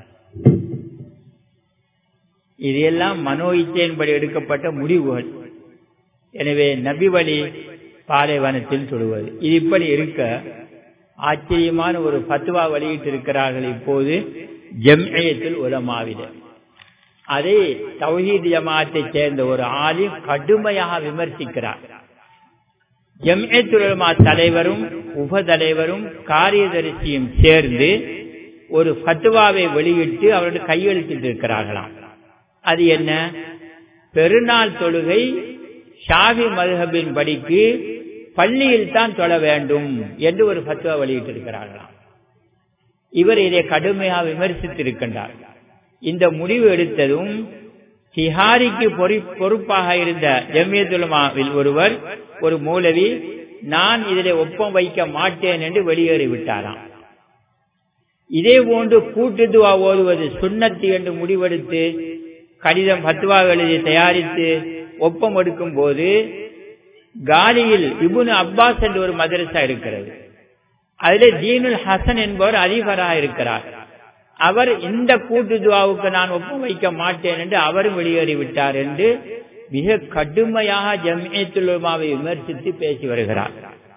இது எல்லாம் மனோ இச்சையின்படி எடுக்கப்பட்ட முடிவுகள் எனவே நபி வழி பாலைவனத்தில் தொழுவது இது இப்படி இருக்க ஆச்சரியமான ஒரு பத்துவா வெளியிட்டிருக்கிறார்கள் இப்போது ஜம்யத்தில் உலமாவிட அதை தௌஹீத் ஜமாத்தை சேர்ந்த ஒரு ஆலி கடுமையாக விமர்சிக்கிறார் ஜம்யத்துலமா தலைவரும் உப தலைவரும் காரியதரிசியும் சேர்ந்து ஒரு ஃபத்துவாவை வெளியிட்டு அவருடைய கையெழுத்தில் இருக்கிறார்களாம் அது என்ன பெருநாள் தொழுகை ஷாஃபி மதுஹபின் படிக்கு பள்ளியில் தான் தொழ வேண்டும் என்று ஒரு ஃபத்துவா வெளியிட்டிருக்கிறார்களாம் இவர் இதை கடுமையாக விமர்சித்திருக்கின்றார் இந்த முடிவு எடுத்ததும் திஹாரிக்கு பொறுப்பாக இருந்த ஜமியத்துலமாவில் ஒருவர் ஒரு மூலவி நான் இதில் ஒப்பம் வைக்க மாட்டேன் என்று வெளியேறிவிட்டாராம் இதே போன்று கூட்டு துவா ஓதுவது சுண்ணத்து என்று முடிவெடுத்து கடிதம் பத்துவா எழுதி தயாரித்து ஒப்பம் எடுக்கும் போது காலியில் இபுன் அப்பாஸ் என்று ஒரு மதரசா இருக்கிறது அதிலே தீனுல் ஹசன் என்பவர் அதிபராக இருக்கிறார் அவர் இந்த கூட்டு துவாவுக்கு நான் ஒப்பம் வைக்க மாட்டேன் என்று அவரும் வெளியேறிவிட்டார் என்று மிக கடுமையாக ஜமியத்துலமாவை விமர்சித்து பேசி வருகிறார்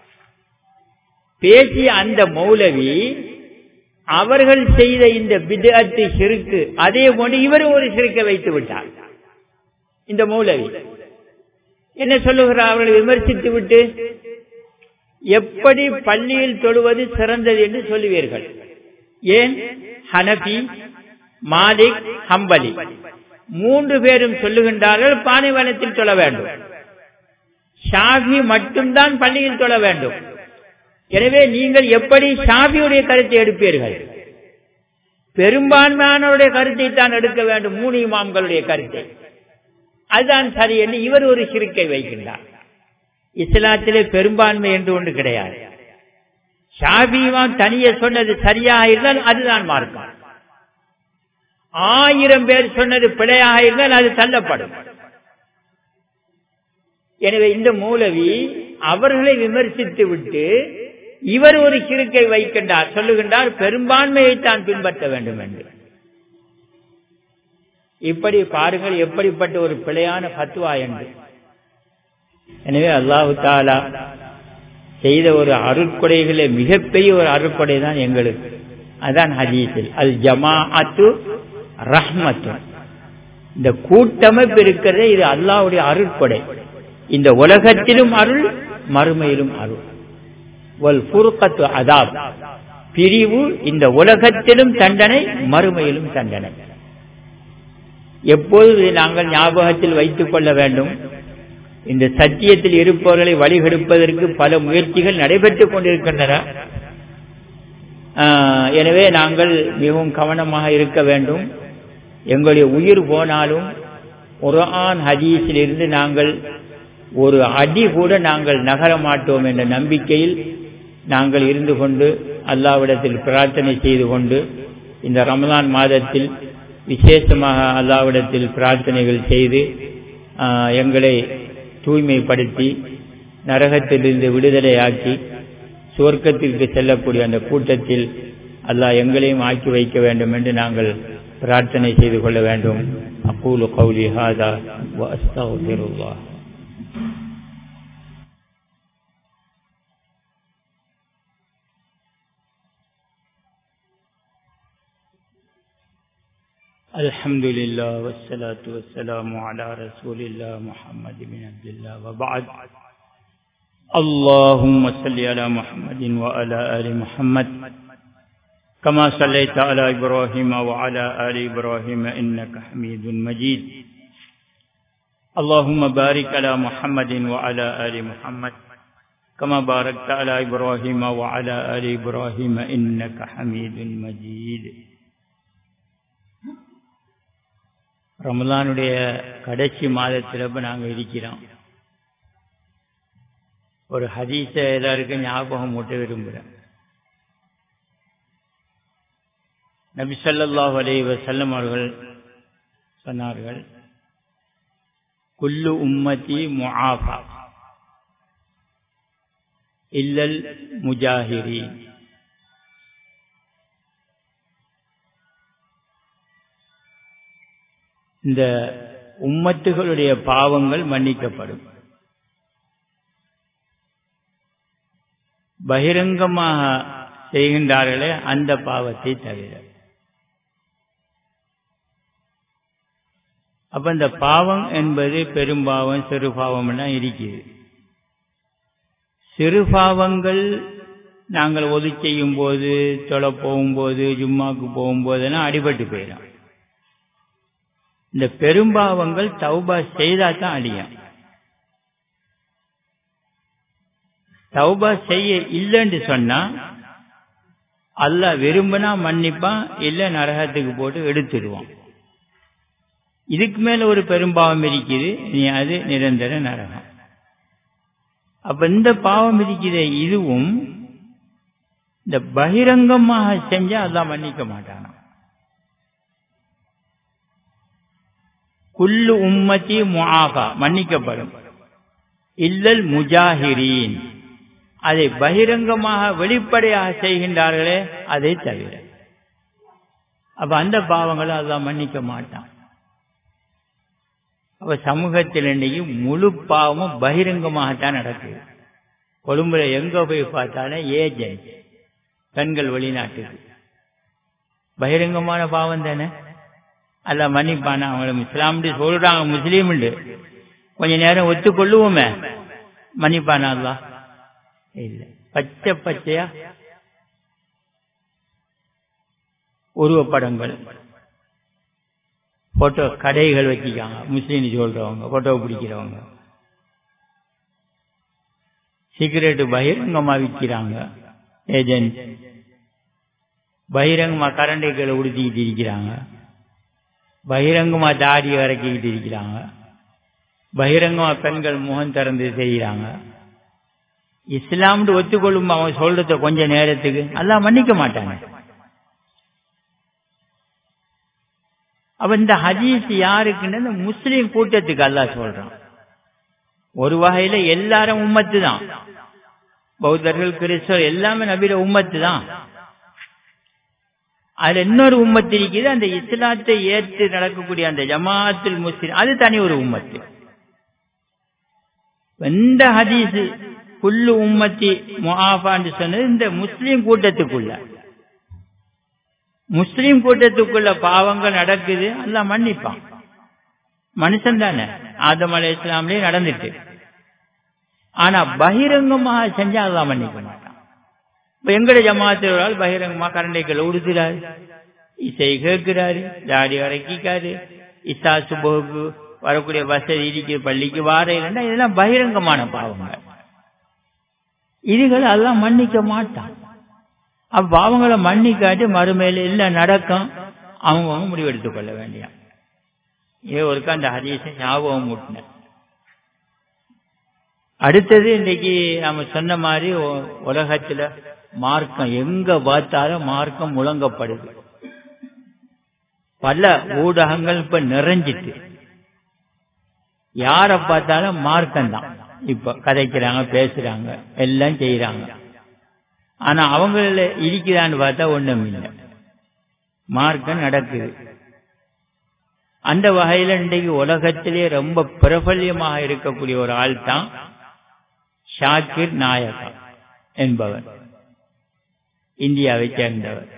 பேசிய அந்த மௌலவி அவர்கள் செய்த இந்த பிதத்து சிறுக்கு அதே போன்று இவரும் ஒரு சிறுக்க வைத்து விட்டார் இந்த மௌலவி என்ன சொல்லுகிறார் அவர்கள் விமர்சித்து விட்டு எப்படி பள்ளியில் தொழுவது சிறந்தது என்று சொல்லுவீர்கள் ஏன் ஹனபி மாலிக் ஹம்பலி மூன்று பேரும் சொல்லுகின்றார்கள் பாலைவனத்தில் தொழ வேண்டும் ஷாஃபி மட்டும்தான் பள்ளியில் தொழ வேண்டும் எனவே நீங்கள் எப்படி ஷாஃபியுடைய கருத்தை எடுப்பீர்கள் பெரும்பான்மையானவருடைய கருத்தை தான் எடுக்க வேண்டும் மூணு இமாம்களுடைய கருத்தை அதுதான் சரி என்று இவர் ஒரு சிறுக்கை வைக்கின்றார் இஸ்லாத்திலே பெரும்பான்மை என்று ஒன்று கிடையாது ஷாபிவான் தனியே சொன்னது சரியாக இருந்தால் அதுதான் மார்க்கம் ஆயிரம் பேர் சொன்னது பிழையாக இருந்தால் அது தள்ளப்படும் எனவே இந்த மூலவி அவர்களை விமர்சித்து விட்டு இவர் ஒரு கிறுக்கை வைக்கின்றார் சொல்லுகின்றார் பெரும்பான்மையை தான் பின்பற்ற வேண்டும் என்று இப்படி பாருங்கள் எப்படிப்பட்ட ஒரு பிழையான பத்துவா என்று எனவே அல்லாஹு தாலா செய்த ஒரு அருட்கொடைகளே மிகப்பெரிய ஒரு அருட்கொடை தான் எங்களுக்கு அதான் ஹதீஸில் அல் ஜமாஅத்து ரஹ்மத்து இந்த கூட்டமைப்பு இருக்கிறதே இது அல்லாவுடைய அருட்கொடை இந்த உலகத்திலும் அருள் மறுமையிலும் அருள் வல் புருக்கத்து அதாப் பிரிவு இந்த உலகத்திலும் தண்டனை மறுமையிலும் தண்டனை எப்போது நாங்கள் ஞாபகத்தில் வைத்துக் கொள்ள வேண்டும் இந்த சத்தியத்தில் இருப்பவர்களை வழிகெடுப்பதற்கு பல முயற்சிகள் நடைபெற்றுக் கொண்டிருக்கின்றன எனவே நாங்கள் மிகவும் கவனமாக இருக்க வேண்டும் எங்களுடைய உயிர் போனாலும் குரான் ஹதீஸில் இருந்து நாங்கள் ஒரு அடி கூட நாங்கள் நகர மாட்டோம் என்ற நம்பிக்கையில் நாங்கள் இருந்து கொண்டு அல்லாவிடத்தில் பிரார்த்தனை செய்து கொண்டு இந்த ரமலான் மாதத்தில் விசேஷமாக அல்லாவிடத்தில் பிரார்த்தனைகள் செய்து எங்களை தூய்மைப்படுத்தி நரகத்திலிருந்து விடுதலையாக்கி சுவர்க்கத்திற்கு செல்லக்கூடிய அந்த கூட்டத்தில் அல்லாஹ் எங்களையும் ஆக்கி வைக்க வேண்டும் என்று நாங்கள் பிரார்த்தனை செய்து கொள்ள வேண்டும் அக்கூலு கௌலி ஹாதா வஸ்தகுல்லாஹ் الحمد لله والصلاة والسلام على رسول الله محمد بن عبد الله وبعد اللهم صل على محمد وعلى آل محمد كما صليت على إبراهيم وعلى آل إبراهيم إنك حميد مجيد اللهم بارك على محمد وعلى آل محمد كما باركت على إبراهيم وعلى آل إبراهيم إنك حميد مجيد ரமலானுடைய கடைசி மாதத்தில் இப்போ நாங்கள் இருக்கிறோம் ஒரு ஹதீஸ எல்லாருக்கும் ஞாபகம் மூட்ட விரும்புகிறேன் நபி சல்லாஹ் அலி வசல்லம் அவர்கள் சொன்னார்கள் குல்லு உம்மதி முஆஃபா இல்லல் முஜாஹிரி இந்த உம்மத்துகளுடைய பாவங்கள் மன்னிக்கப்படும் பகிரங்கமாக செய்கின்றார்களே அந்த பாவத்தை தவிர அப்ப இந்த பாவம் என்பது பெரும்பாவம் சிறு பாவம் எல்லாம் இருக்குது சிறு பாவங்கள் நாங்கள் ஒது செய்யும் போது தொலை போகும்போது ஜும்மாக்கு போகும்போதெல்லாம் அடிபட்டு போயிடும் இந்த பெரும்பாவங்கள் தௌபா செய்தா தான் அழியும் தௌபா செய்ய இல்லைன்னு சொன்னா அல்ல விரும்பினா மன்னிப்பான் இல்ல நரகத்துக்கு போட்டு எடுத்துடுவான் இதுக்கு மேல ஒரு பெரும்பாவம் இருக்குது நீ அது நிரந்தர நரகம் அப்ப இந்த பாவம் இருக்கிற இதுவும் இந்த பகிரங்கமாக செஞ்சா அதான் மன்னிக்க மாட்டானா குல்லு உம்மத்தி முஆஃபா மன்னிக்கப்படும் இல்லல் முஜாஹிரீன் அதை பகிரங்கமாக வெளிப்படையாக செய்கின்றார்களே அதை தவிர அப்ப அந்த பாவங்களை அதான் மன்னிக்க மாட்டான் அப்ப சமூகத்தில் இன்னைக்கு முழு பாவமும் பகிரங்கமாகத்தான் நடக்குது கொழும்புல எங்க போய் பார்த்தாலும் ஏஜென்ட் பெண்கள் வெளிநாட்டுக்கு பகிரங்கமான பாவம் தானே அல்ல மன்னிப்பான அவங்கள இஸ்லாம்னு சொல்றாங்க முஸ்லீம் கொஞ்ச நேரம் ஒத்துக்கொள்ளுவோமே மன்னிப்பானா அல்லா இல்ல பச்சை பச்சையா உருவப்படங்கள் போட்டோ கடைகள் வச்சுக்காங்க முஸ்லீம் சொல்றவங்க போட்டோ பிடிக்கிறவங்க சிகரெட் பகிரங்கமா விற்கிறாங்க ஏஜென்ட் பகிரங்கமா கரண்டைகளை உடுத்திக்கிட்டு இருக்கிறாங்க பகிரங்கமா தாடியை இறக்கிக்கிட்டு இருக்கிறாங்க பகிரங்கமா பெண்கள் முகம் திறந்து செய்கிறாங்க இஸ்லாம்னு ஒத்துக்கொள்ளும் அவன் சொல்றத கொஞ்ச நேரத்துக்கு அல்லாஹ் மன்னிக்க மாட்டாங்க அப்ப இந்த ஹதீஸ் யாருக்குன்னு இந்த முஸ்லீம் கூட்டத்துக்கு அல்லாஹ் சொல்றான் ஒரு வகையில எல்லாரும் உம்மத்து தான் பௌத்தர்கள் கிறிஸ்தவர் எல்லாமே நபியில உம்மத்து தான் அதுல இன்னொரு உம்மத்து இருக்குது அந்த இஸ்லாத்தை ஏற்று நடக்கக்கூடிய அந்த ஜமாத்துல் முஸ்லிம் அது தனி ஒரு உம்மத்து எந்த ஹதீஸ் குல்லு உம்மத்தி முஆஃபான்னு சொன்னது இந்த முஸ்லீம் கூட்டத்துக்குள்ள முஸ்லீம் கூட்டத்துக்குள்ள பாவங்கள் நடக்குது அல்ல மன்னிப்பான் மனுஷன் தானே ஆதம் அலை இஸ்லாம்லயே நடந்துட்டு ஆனா பகிரங்கமாக செஞ்சா அல்லா மன்னிக்க மாட்டான் இப்ப எங்கட ஜமாத்தில் பகிரங்கமா கரண்டைகளை உடுத்துறாரு இசை கேட்கிறாரு தாடி வரைக்காரு இசா சுபோக்கு வரக்கூடிய வசதி இடிக்கிற பள்ளிக்கு வார இல்லைன்னா இதெல்லாம் பகிரங்கமான பாவங்கள் இதுகளை எல்லாம் மன்னிக்க மாட்டான் அப்ப பாவங்களை மன்னிக்காட்டி மறுமையில எல்லாம் நடக்கும் அவங்க முடிவெடுத்துக் கொள்ள வேண்டிய ஏ ஒருக்கா அந்த ஹதீஸை ஞாபகம் முட்டின அடுத்தது இன்னைக்கு நம்ம சொன்ன மாதிரி உலகத்துல மார்க்கம் எங்க பார்த்தாலும் மார்க்கம் முழங்கப்படுது பல ஊடகங்கள் இப்ப நிறைஞ்சிட்டு யார பார்த்தாலும் மார்க்கம் தான் இப்ப கதைக்கிறாங்க பேசுறாங்க எல்லாம் செய்யறாங்க ஆனா அவங்கள இருக்குதான்னு பார்த்தா ஒண்ணும் இல்லை மார்க்கம் நடக்குது அந்த வகையில இன்றைக்கு உலகத்திலே ரொம்ப பிரபல்யமாக இருக்கக்கூடிய ஒரு ஆள் தான் ஷாக்கிர் நாயகா என்பவர் இந்தியாவை சேர்ந்தவர்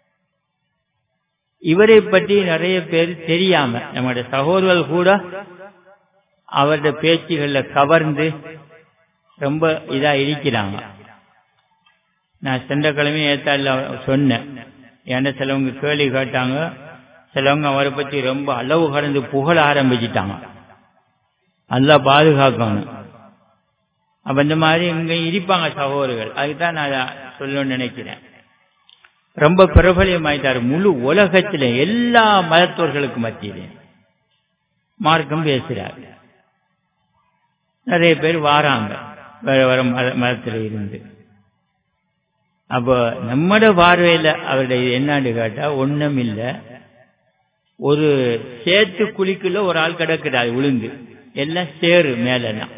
இவரை பற்றி நிறைய பேர் தெரியாம நம்முடைய சகோதரர்கள் கூட அவருடைய பேச்சுகள்ல கவர்ந்து ரொம்ப இதா இருக்கிறாங்க நான் சென்ற கிழமை ஏத்தால சொன்னேன் ஏன்னா சிலவங்க கேள்வி கேட்டாங்க சிலவங்க அவரை பத்தி ரொம்ப அளவு கடந்து புகழ ஆரம்பிச்சிட்டாங்க நல்லா பாதுகாக்கணும் அப்ப இந்த மாதிரி இங்க இருப்பாங்க சகோதரர்கள் அதுதான் நான் சொல்லணும்னு நினைக்கிறேன் ரொம்ப பிரபலியமாயிட்டாரு முழு உலகத்தில எல்லா மதத்தோர்களுக்கு மத்தியிலே மார்க்கம் பேசுறாரு நிறைய பேர் வாராங்க வேற வேற மதத்துல இருந்து அப்ப நம்மட பார்வையில அவருடைய என்னான்னு கேட்டா ஒண்ணும் இல்ல ஒரு சேத்து குழிக்குள்ள ஒரு ஆள் கிடக்குறாரு விழுந்து எல்லாம் சேரு மேலாம்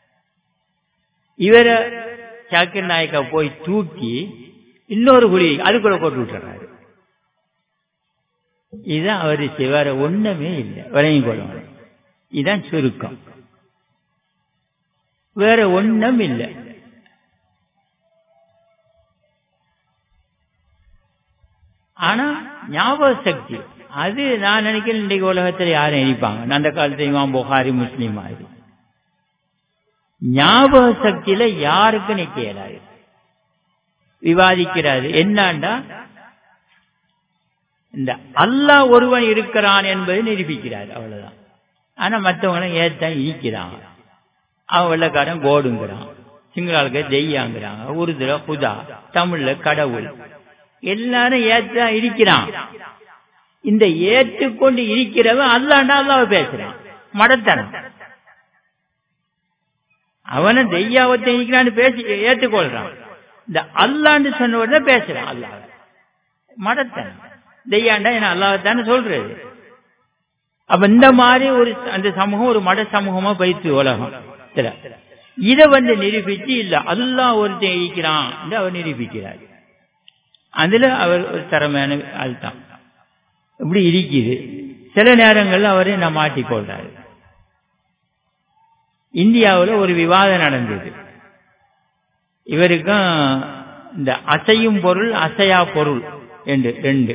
இவரை சாக்கிர் நாயக்கா போய் தூக்கி இன்னொரு குழி அதுக்குள்ள போட்டு விட்டுறாரு இதுதான் அவரு வேற ஒண்ணுமே இல்லை விளங்கி கொள்ளணும் இதுதான் சுருக்கம் வேற ஒண்ணும் இல்லை ஆனா ஞாபக சக்தி அது நான் நினைக்கிறேன் இன்றைக்கு உலகத்தில் யாரும் நினைப்பாங்க அந்த காலத்துல இமாம் புகாரி முஸ்லீம் மாதிரி ஞாபக சக்தியில யாருக்கு நிக்க இயலாது விவாதிக்கிறாரு என்னண்டா இந்த அல்லாஹ் ஒருவன் இருக்கிறான் என்பதை நிரூபிக்கிறார் அவ்வளவுதான் ஆனா மற்றவங்க ஏத்தான் இருக்கிறாங்க அவன் வெள்ளக்காரன் கோடுங்கிறான் சிங்களாளுக்கு தெய்யாங்கிறாங்க உருதுல புதா தமிழ்ல கடவுள் எல்லாரும் ஏற்றா இருக்கிறான் இந்த ஏற்றுக்கொண்டு இருக்கிறவன் அல்லாண்டா அல்லாவ பேசுறான் மடத்தனம் அவன தெய்யாவத்தை இருக்கிறான்னு பேசி ஏற்றுக்கொள்றான் இந்த அல்லாண்டு சொன்ன உடனே பேசுறான் அல்லாஹ் மடத்தனம் தெய்யாண்டா என்ன அல்லாஹத்தானே சொல்றது அப்ப இந்த மாதிரி ஒரு அந்த சமூகம் ஒரு மட சமூகமா பயிற்சி உலகம் இத வந்து நிரூபிச்சு இல்ல அல்லாஹ் ஒருத்தன் இருக்கிறான் என்று அவர் நிரூபிக்கிறார் அதுல அவர் ஒரு திறமையான ஆள் தான் இப்படி இருக்குது சில நேரங்கள்ல அவரை நான் மாட்டிக்கொள்றாரு இந்தியாவில் ஒரு விவாதம் நடந்தது இவருக்கும் இந்த அசையும் பொருள் அசையா பொருள் என்று ரெண்டு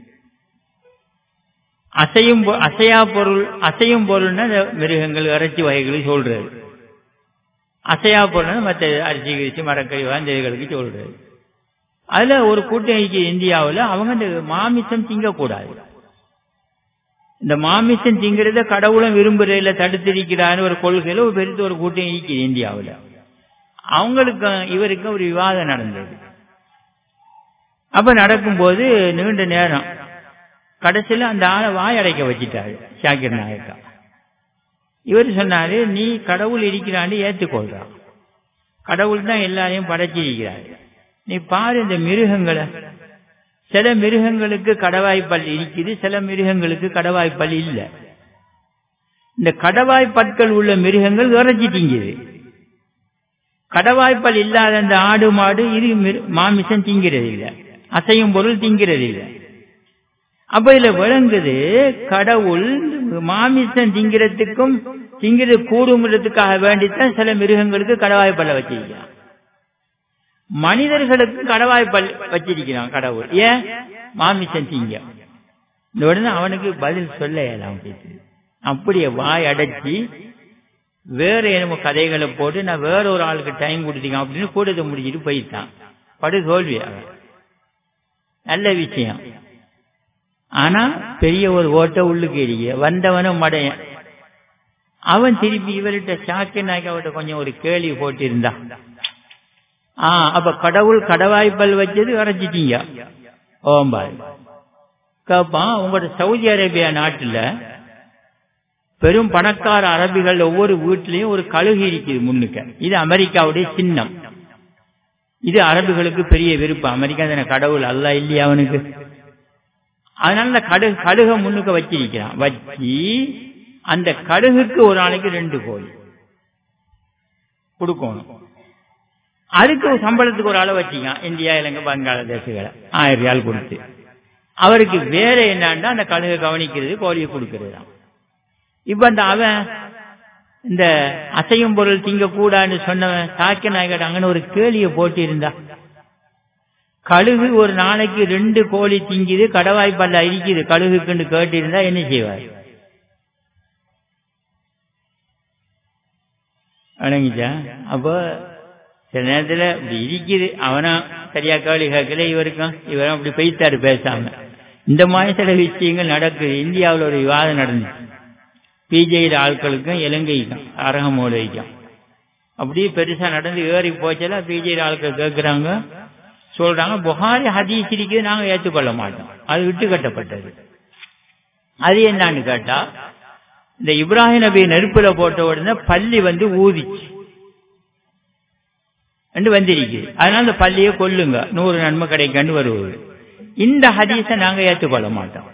அசையும் அசையா பொருள் அசையும் பொருள்னா மிருகங்கள் இறைச்சி வகைகளை சொல்றது அசையா பொருள் மற்ற அரிசி கிரிச்சி மரக்கறி அந்த இதுகளுக்கு சொல்றது அதுல ஒரு கூட்டணிக்கு இந்தியாவில் அவங்க இந்த மாமிசம் திங்கக்கூடாது இந்த மாமிசம் திங்கிறத கடவுளும் விரும்புறதுல தடுத்திருக்கிறான்னு ஒரு கொள்கையில ஒரு பெருத்த ஒரு கூட்டம் இருக்குது இந்தியாவில் அவங்களுக்கு இவருக்கு ஒரு விவாதம் நடந்தது அப்ப நடக்கும்போது நீண்ட நேரம் கடைசியில் அந்த ஆளை வாய் அடைக்க வச்சிட்டாரு ஷாக்கிர் நாயக்கா இவர் சொன்னாரு நீ கடவுள் இருக்கிறான்னு ஏற்றுக்கொள்றான் கடவுள் தான் எல்லாரையும் படைச்சிருக்கிறார் நீ பாரு இந்த மிருகங்களை சில மிருகங்களுக்கு கடவாய்ப்பல் இருக்குது சில மிருகங்களுக்கு கடவாய்ப்பல் இல்லை இந்த கடவாய்ப்பற்கள் உள்ள மிருகங்கள் இறைச்சி திங்குது கடவாய்ப்பல் இல்லாத அந்த ஆடு மாடு இது மாமிசம் திங்கிறது இல்லை அசையும் பொருள் திங்கிறது இல்லை அப்ப இதுல விளங்குது கடவுள் மாமிசம் திங்கிறதுக்கும் திங்கிறது கூடுங்கிறதுக்காக வேண்டித்தான் சில மிருகங்களுக்கு கடவாய்ப்பல்ல வச்சிருக்கிறான் மனிதர்களுக்கு கடவாய்ப்பல் வச்சிருக்கிறான் கடவுள் ஏன் மாமிசம் திங்க இந்த உடனே அவனுக்கு பதில் சொல்ல இயலாம் அப்படியே வாய் அடைச்சி வேற என்னமோ கதைகளை போட்டு நான் வேற ஒரு ஆளுக்கு டைம் கொடுத்தீங்க அப்படின்னு கூட்டத்தை முடிச்சிட்டு போயிட்டான் படு தோல்வி அவன் நல்ல விஷயம் ஆனா பெரிய ஒரு ஓட்ட உள்ளுக்கு எரிய வந்தவனும் மடையன் அவன் திருப்பி இவர்கிட்ட சாக்கிய நாய்க்கு அவர்கிட்ட கொஞ்சம் ஒரு கேள்வி போட்டிருந்தான் ஆ அப்ப கடவுள் கடவாய்ப்பல் வச்சது வரைச்சிட்டீங்க ஓம்பாய் கேப்பான் உங்களோட சவுதி அரேபியா நாட்டுல பெரும் பணக்கார அரபிகள் ஒவ்வொரு வீட்லயும் ஒரு கழுகு இருக்குது முன்னுக்க இது அமெரிக்காவுடைய சின்னம் இது அரபுகளுக்கு பெரிய விருப்பம் அமெரிக்கா தானே கடவுள் அல்ல இல்லையா அவனுக்கு அதனால அந்த கடுகு கடுக முன்னுக்க வச்சிருக்கிறான் வச்சு அந்த கடுகுக்கு ஒரு நாளைக்கு ரெண்டு கோழி கொடுக்கணும் அதுக்கு சம்பளத்துக்கு ஒரு அளவு வச்சுக்கான் இந்தியா இலங்கை பங்களாதேசுகளை ஆயிரம் ரியால் கொடுத்து அவருக்கு வேற என்னன்னா அந்த கழுகை கவனிக்கிறது கோழியை கொடுக்கிறது தான் இப்ப அந்த அவன் இந்த அசையும் பொருள் திங்க கூடாதுன்னு சொன்னவன் சாக்கிய நாயகர் அங்கன ஒரு கேளிய போட்டு இருந்தா கழுகு ஒரு நாளைக்கு ரெண்டு கோழி திங்குது கடவாய் பல்ல அரிக்குது கழுகுக்குன்னு கேட்டு இருந்தா என்ன செய்வார் வணங்கிச்சா அப்போ சில நேரத்துல இப்படி இருக்குது அவனா சரியா கேள்வி கேட்கல இவருக்கும் இவரும் அப்படி பெய்த்தாரு பேசாம இந்த மாதிரி சில விஷயங்கள் நடக்குது இந்தியாவில் ஒரு விவாதம் நடந்துச்சு பிஜேயில் ஆட்களுக்கும் இலங்கைக்கும் அரகமூலைக்கும் அப்படியே பெருசா நடந்து ஏறி போச்சல பிஜேயில் ஆட்கள் கேட்கிறாங்க சொல்றாங்க புகாரி ஹதீஸ் இருக்குது நாங்க ஏற்றுக்கொள்ள மாட்டோம் அது விட்டு கட்டப்பட்டது அது என்னன்னு கேட்டா இந்த இப்ராஹிம் நபி நெருப்புல போட்ட உடனே பள்ளி வந்து ஊதிச்சு என்று வந்திருக்குது அதனால அந்த பள்ளியை கொல்லுங்க நூறு நன்மை கிடைக்கன்னு வருவது இந்த ஹதீஸை நாங்க ஏற்றுக்கொள்ள மாட்டோம்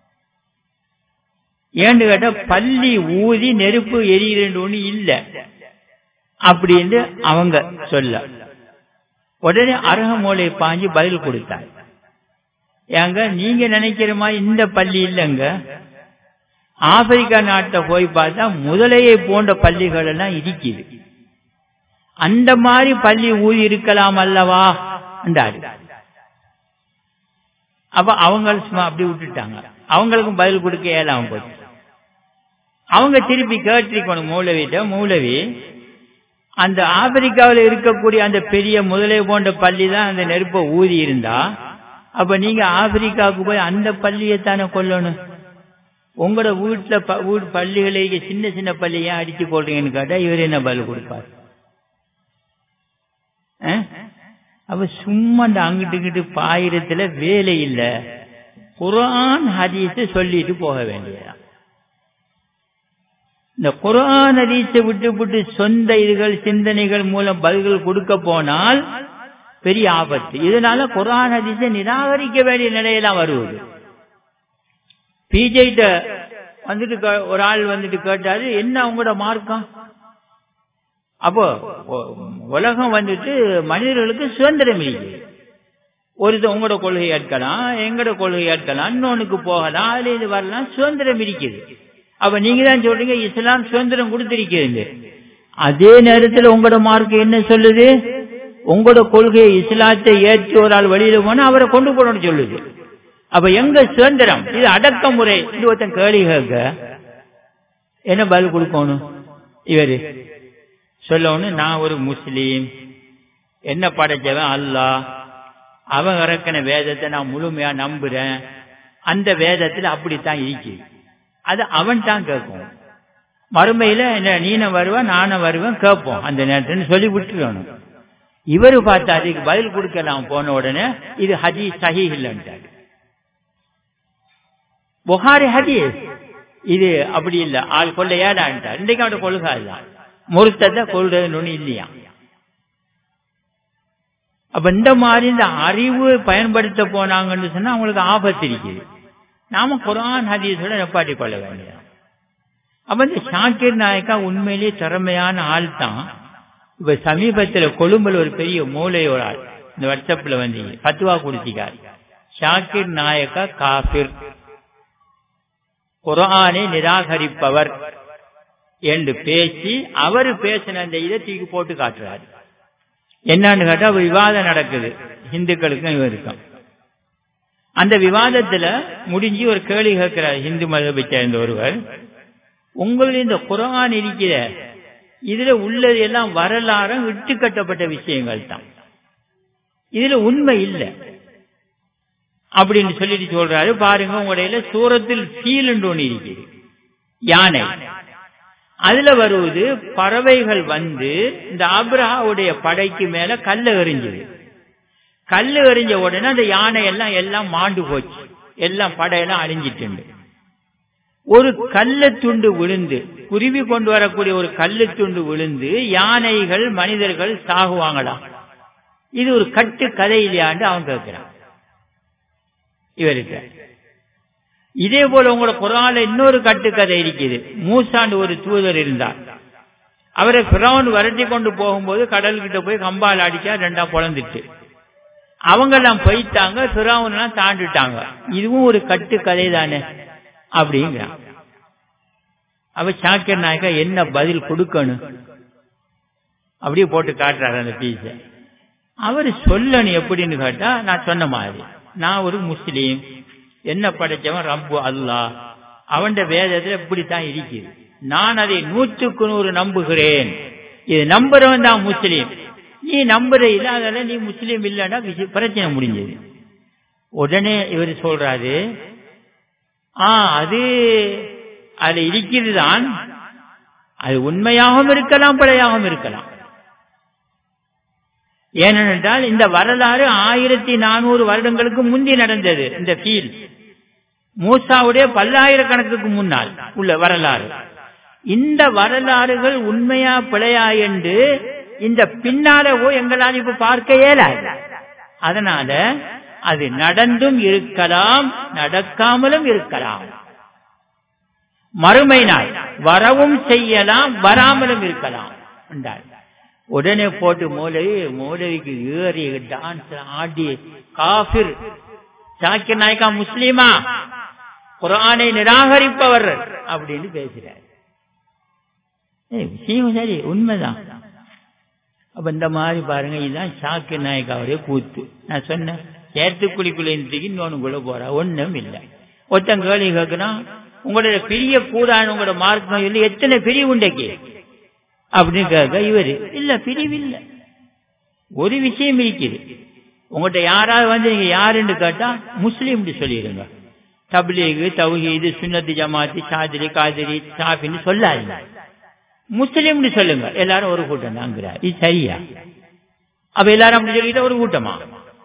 ஏன்னு கேட்டா பள்ளி ஊதி நெருப்பு எரியிறது ஒண்ணு இல்ல அப்படின்னு அவங்க சொல்ல உடனே அரகமூலை பாஞ்சு பதில் கொடுத்தார் ஏங்க நீங்க நினைக்கிற மாதிரி இந்த பள்ளி இல்லைங்க ஆப்பிரிக்கா நாட்டை போய் பார்த்தா முதலையை போன்ற பள்ளிகள் எல்லாம் இருக்குது அந்த மாதிரி பள்ளி ஊதி இருக்கலாம் அல்லவா என்றாரு அப்ப அவங்க சும்மா அப்படி விட்டுட்டாங்க அவங்களுக்கும் பதில் கொடுக்க இயலாம போச்சு அவங்க திருப்பி கேட்டிருக்கணும் மூலவிட்ட மூலவி அந்த ஆப்பிரிக்காவில் இருக்கக்கூடிய அந்த பெரிய முதலை போன்ற பள்ளி தான் அந்த நெருப்பை ஊதி இருந்தா அப்ப நீங்க ஆப்பிரிக்காவுக்கு போய் அந்த பள்ளியை தானே கொல்லணும் உங்களோட வீட்டுல வீட்டு பள்ளிகளை சின்ன சின்ன பள்ளியை அடிச்சு கொள்றீங்கன்னு கேட்டா இவர் என்ன பதில் கொடுப்பார் அப்ப சும்மா அந்த அங்கிட்டு இங்கிட்டு பாயிரத்துல வேலை இல்ல குரான் ஹதீஸ சொல்லிட்டு போக வேண்டியதான் இந்த குரான் ஹதீஸை விட்டு விட்டு சொந்த இதுகள் சிந்தனைகள் மூலம் பதில்கள் கொடுக்க போனால் பெரிய ஆபத்து இதனால குரான் ஹதீஸை நிராகரிக்க வேண்டிய நிலையெல்லாம் வருவது பிஜேட்ட வந்துட்டு ஒரு ஆள் வந்துட்டு கேட்டாரு என்ன உங்களோட மார்க்கம் அப்போ உலகம் வந்துட்டு மனிதர்களுக்கு சுதந்திரம் இல்லை ஒருத்தர் உங்களோட கொள்கை ஏற்கலாம் எங்களோட கொள்கை ஏற்கலாம் இன்னொன்னுக்கு போகலாம் அதுல இது வரலாம் சுதந்திரம் இருக்குது அப்ப நீங்க தான் சொல்றீங்க இஸ்லாம் சுதந்திரம் கொடுத்திருக்கிறது அதே நேரத்தில் உங்களோட மார்க்கு என்ன சொல்லுது உங்களோட கொள்கையை இஸ்லாத்தை ஏற்றி ஒரு ஆள் வெளியில போனா அவரை கொண்டு போகணும்னு சொல்லுது அப்ப எங்க சுதந்திரம் இது அடக்குமுறை இது ஒருத்தன் கேள்வி கேட்க என்ன பதில் கொடுக்கணும் இவரு சொல்லணும் நான் ஒரு முஸ்லீம் என்ன படைச்சவன் அல்லா அவன் இறக்கின வேதத்தை நான் முழுமையா நம்புறேன் அந்த வேதத்துல அப்படித்தான் இருக்கு அது அவன் தான் கேட்கும் மறுமையில என்ன நீனும் வருவேன் நானும் வருவேன் கேட்போம் அந்த நேரத்தில் சொல்லி விட்டுருக்கணும் இவரு பார்த்தா அதுக்கு பதில் கொடுக்கலாம் போன உடனே இது ஹதி சஹி இல்லைன்ட்டாரு புகாரி ஹதீஸ் இது அப்படி இல்ல ஆள் கொள்ள ஏடான்ட்டார் இன்றைக்கு அவட கொள்கை அதுதான் முருத்தத்தை கொள்றதுன்னு ஒண்ணு இல்லையா அப்ப இந்த மாதிரி இந்த அறிவு பயன்படுத்த போனாங்கன்னு சொன்னா அவங்களுக்கு ஆபத்து இருக்குது நாம குரான் ஹதீஸோட நப்பாட்டி கொள்ள வேண்டியது அப்ப இந்த ஷாக்கிர் நாயக்கா உண்மையிலேயே திறமையான ஆள் தான் இப்ப சமீபத்துல கொழும்புல ஒரு பெரிய மூளையோட ஆள் இந்த வாட்ஸ்அப்ல வந்து பத்துவா கொடுத்திக்கார் ஷாக்கிர் நாயக்கா காபிர் குரானை நிராகரிப்பவர் என்று பேசி அவர் பேசின அந்த இதை தூக்கி போட்டு காட்டுறாரு என்னன்னு கேட்டா விவாதம் நடக்குது இந்துக்களுக்கும் இவருக்கும் அந்த விவாதத்துல முடிஞ்சு ஒரு கேள்வி கேட்கிறார் இந்து மதத்தை சேர்ந்த ஒருவர் உங்களுடைய இந்த குரான் இருக்கிற இதுல உள்ளது எல்லாம் வரலாறும் விட்டு கட்டப்பட்ட விஷயங்கள் தான் இதுல உண்மை இல்லை அப்படின்னு சொல்லிட்டு சொல்றாரு பாருங்க உங்களுடைய சூரத்தில் ஃபீல் ஒன்று இருக்குது யானை அதுல வருவது பறவைகள் வந்து இந்த ஆப்ரஹாவுடைய படைக்கு மேல கல்ல எறிஞ்சுது கல்லு எறிஞ்ச உடனே அந்த யானை எல்லாம் எல்லாம் மாண்டு போச்சு எல்லாம் படையெல்லாம் அழிஞ்சிட்டு ஒரு கல்ல துண்டு விழுந்து குருவி கொண்டு வரக்கூடிய ஒரு கல்லு துண்டு விழுந்து யானைகள் மனிதர்கள் சாகுவாங்களாம் இது ஒரு கட்டு கதை இல்லையாண்டு அவன் கேட்கிறான் இவருக்கு இதே போல உங்களோட குரான்ல இன்னொரு கட்டுக்கதை இருக்குது மூசாண்டு ஒரு தூதர் இருந்தார் அவரை பிறவன் வரட்டி கொண்டு போகும்போது கடல்கிட்ட போய் கம்பால் அடிச்சா ரெண்டா பொழந்துட்டு அவங்க எல்லாம் போயிட்டாங்க பிறவன் எல்லாம் தாண்டிட்டாங்க இதுவும் ஒரு கட்டுக்கதை தானே அப்படிங்கிறான் அவ சாக்கியர் நாயக்கா என்ன பதில் கொடுக்கணும் அப்படியே போட்டு காட்டுறாரு அந்த பீஸ அவர் சொல்லணும் எப்படின்னு கேட்டா நான் சொன்ன மாதிரி நான் ஒரு முஸ்லீம் என்ன படைச்சவன் ரப்பு அல்லா அவன் வேதத்துல இப்படித்தான் இருக்குது நான் அதை நூற்றுக்கு நூறு நம்புகிறேன் இது நம்புறவன் தான் முஸ்லீம் நீ நம்புற இல்ல அதெல்லாம் நீ முஸ்லீம் இல்லைன்னா பிரச்சனை முடிஞ்சது உடனே இவர் சொல்றாரு ஆ அது அது இருக்கிறது தான் அது உண்மையாகவும் இருக்கலாம் பிழையாகவும் இருக்கலாம் ஏனென்றால் இந்த வரலாறு ஆயிரத்தி நானூறு வருடங்களுக்கு முந்தி நடந்தது இந்த ஃபீல் மூசாவுடைய பல்லாயிரக்கணக்குக்கு முன்னால் உள்ள வரலாறு இந்த வரலாறுகள் உண்மையா பிழையா என்று இந்த பின்னாலவோ எங்களால் இப்ப பார்க்க இயலாது அதனால அது நடந்தும் இருக்கலாம் நடக்காமலும் இருக்கலாம் மறுமை நாள் வரவும் செய்யலாம் வராமலும் இருக்கலாம் என்றார் உடனே போட்டு மூலவி மூலவிக்கு ஏறி டான்ஸ் ஆடி காபிர் சாக்கிய நாயக்கா முஸ்லீமா குரானை நிராகரிப்பவர் அப்படின்னு பேசுறார் விஷயம் சரி உண்மைதான் அப்ப இந்த மாதிரி பாருங்க இதுதான் சாக்கிய நாயக்காவுடைய கூத்து நான் சொன்னேன் சேத்துக்குழிக்குள்ள இருந்துக்கு இன்னொன்னுக்குள்ள போறா ஒண்ணும் இல்லை ஒருத்தன் கேள்வி கேட்கணும் உங்களோட பிரிய கூடாது உங்களோட மார்க்கம் சொல்லி எத்தனை பிரிவு உண்டைக்கு அப்படின்னு கேட்க இவரு இல்ல பிரிவு இல்ல ஒரு விஷயம் இருக்குது உங்கள்கிட்ட யாராவது வந்து நீங்க யாருன்னு கேட்டா முஸ்லீம் சொல்லிடுங்க தப்லீகு தௌஹீது சுன்னத்து ஜமாத்தி சாதிரி காதிரி சாஃபின்னு சொல்லாதீங்க முஸ்லீம்னு சொல்லுங்க எல்லாரும் ஒரு கூட்டம் தாங்கிறார் இது சரியா அப்ப எல்லாரும் அப்படி சொல்லிட்டு ஒரு கூட்டமா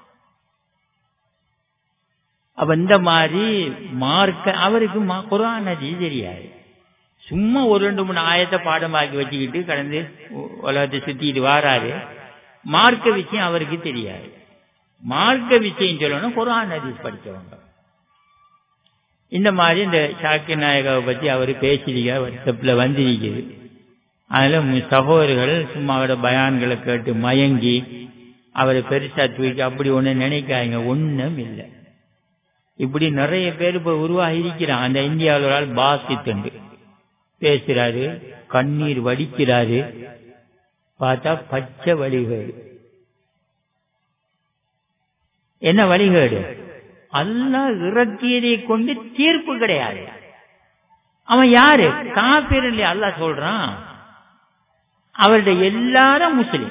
அப்ப இந்த மாதிரி மார்க்க அவருக்கு குரான் அது தெரியாது சும்மா ஒரு ரெண்டு மூணு ஆயத்தை பாடமாக்கி வச்சுக்கிட்டு கடந்து உலகத்தை சுத்திட்டு வாராரு மார்க்க விஷயம் அவருக்கு தெரியாது மார்க்க விஷயம் சொல்லணும் குரான் ஹதீஸ் படிச்சவங்க இந்த மாதிரி இந்த சாக்கிய நாயகாவை பத்தி அவர் பேசிருக்க வாட்ஸ்அப்ல வந்திருக்குது அதுல சகோதரர்கள் சும்மா அவரோட பயான்களை கேட்டு மயங்கி அவரை பெருசா தூக்கி அப்படி ஒண்ணு நினைக்காங்க ஒண்ணும் இல்லை இப்படி நிறைய பேர் இப்ப உருவாகி இருக்கிறான் அந்த இந்தியாவில் ஒரு ஆள் பாசித்துண்டு பேசுறாரு கண்ணீர் வடிக்கிறாரு பார்த்தா பச்சை வழிகேடு என்ன வழிகேடு அல்லா இறக்கியதை கொண்டு தீர்ப்பு கிடையாது அவன் யாரு காப்பீர் இல்லையா அல்லா சொல்றான் அவருடைய எல்லாரும் முஸ்லீம்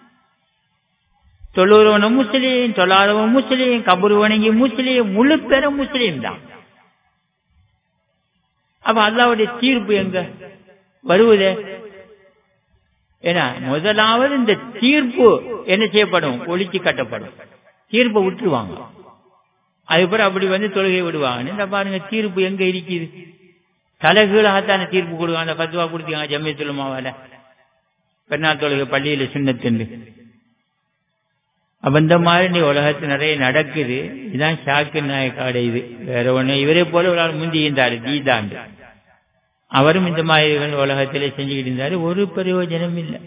தொழுறவனும் முஸ்லீம் தொழாதவன் முஸ்லீம் கபரு வணங்கி முஸ்லீம் முழு பேரும் முஸ்லீம் தான் அப்ப அல்லாவுடைய தீர்ப்பு எங்க வருவதே ஏன்னா முதலாவது இந்த தீர்ப்பு என்ன செய்யப்படும் ஒழிச்சு கட்டப்படும் தீர்ப்பை விட்டுருவாங்க அதுக்கப்புறம் அப்படி வந்து தொழுகை விடுவாங்க இந்த பாருங்க தீர்ப்பு எங்க இருக்குது தலைகீழாகத்தான தீர்ப்பு கொடுவாங்க அந்த பத்துவா கொடுத்தாங்க ஜம்மியத்துலமாவால பெருநாள் தொழுகை பள்ளியில சின்னத்துண்டு அப்ப இந்த மாதிரி நீ உலகத்து நிறைய நடக்குது இதுதான் ஷாக்கிர் நாயக்காட இது வேற ஒண்ணு இவரே போல ஒரு ஆள் முந்தி இருந்தாரு கீதாண்டு அவரும் இந்த மாதிரி உலகத்திலே செஞ்சுக்கிட்டு இருந்தாரு ஒரு பிரயோஜனம் இல்லை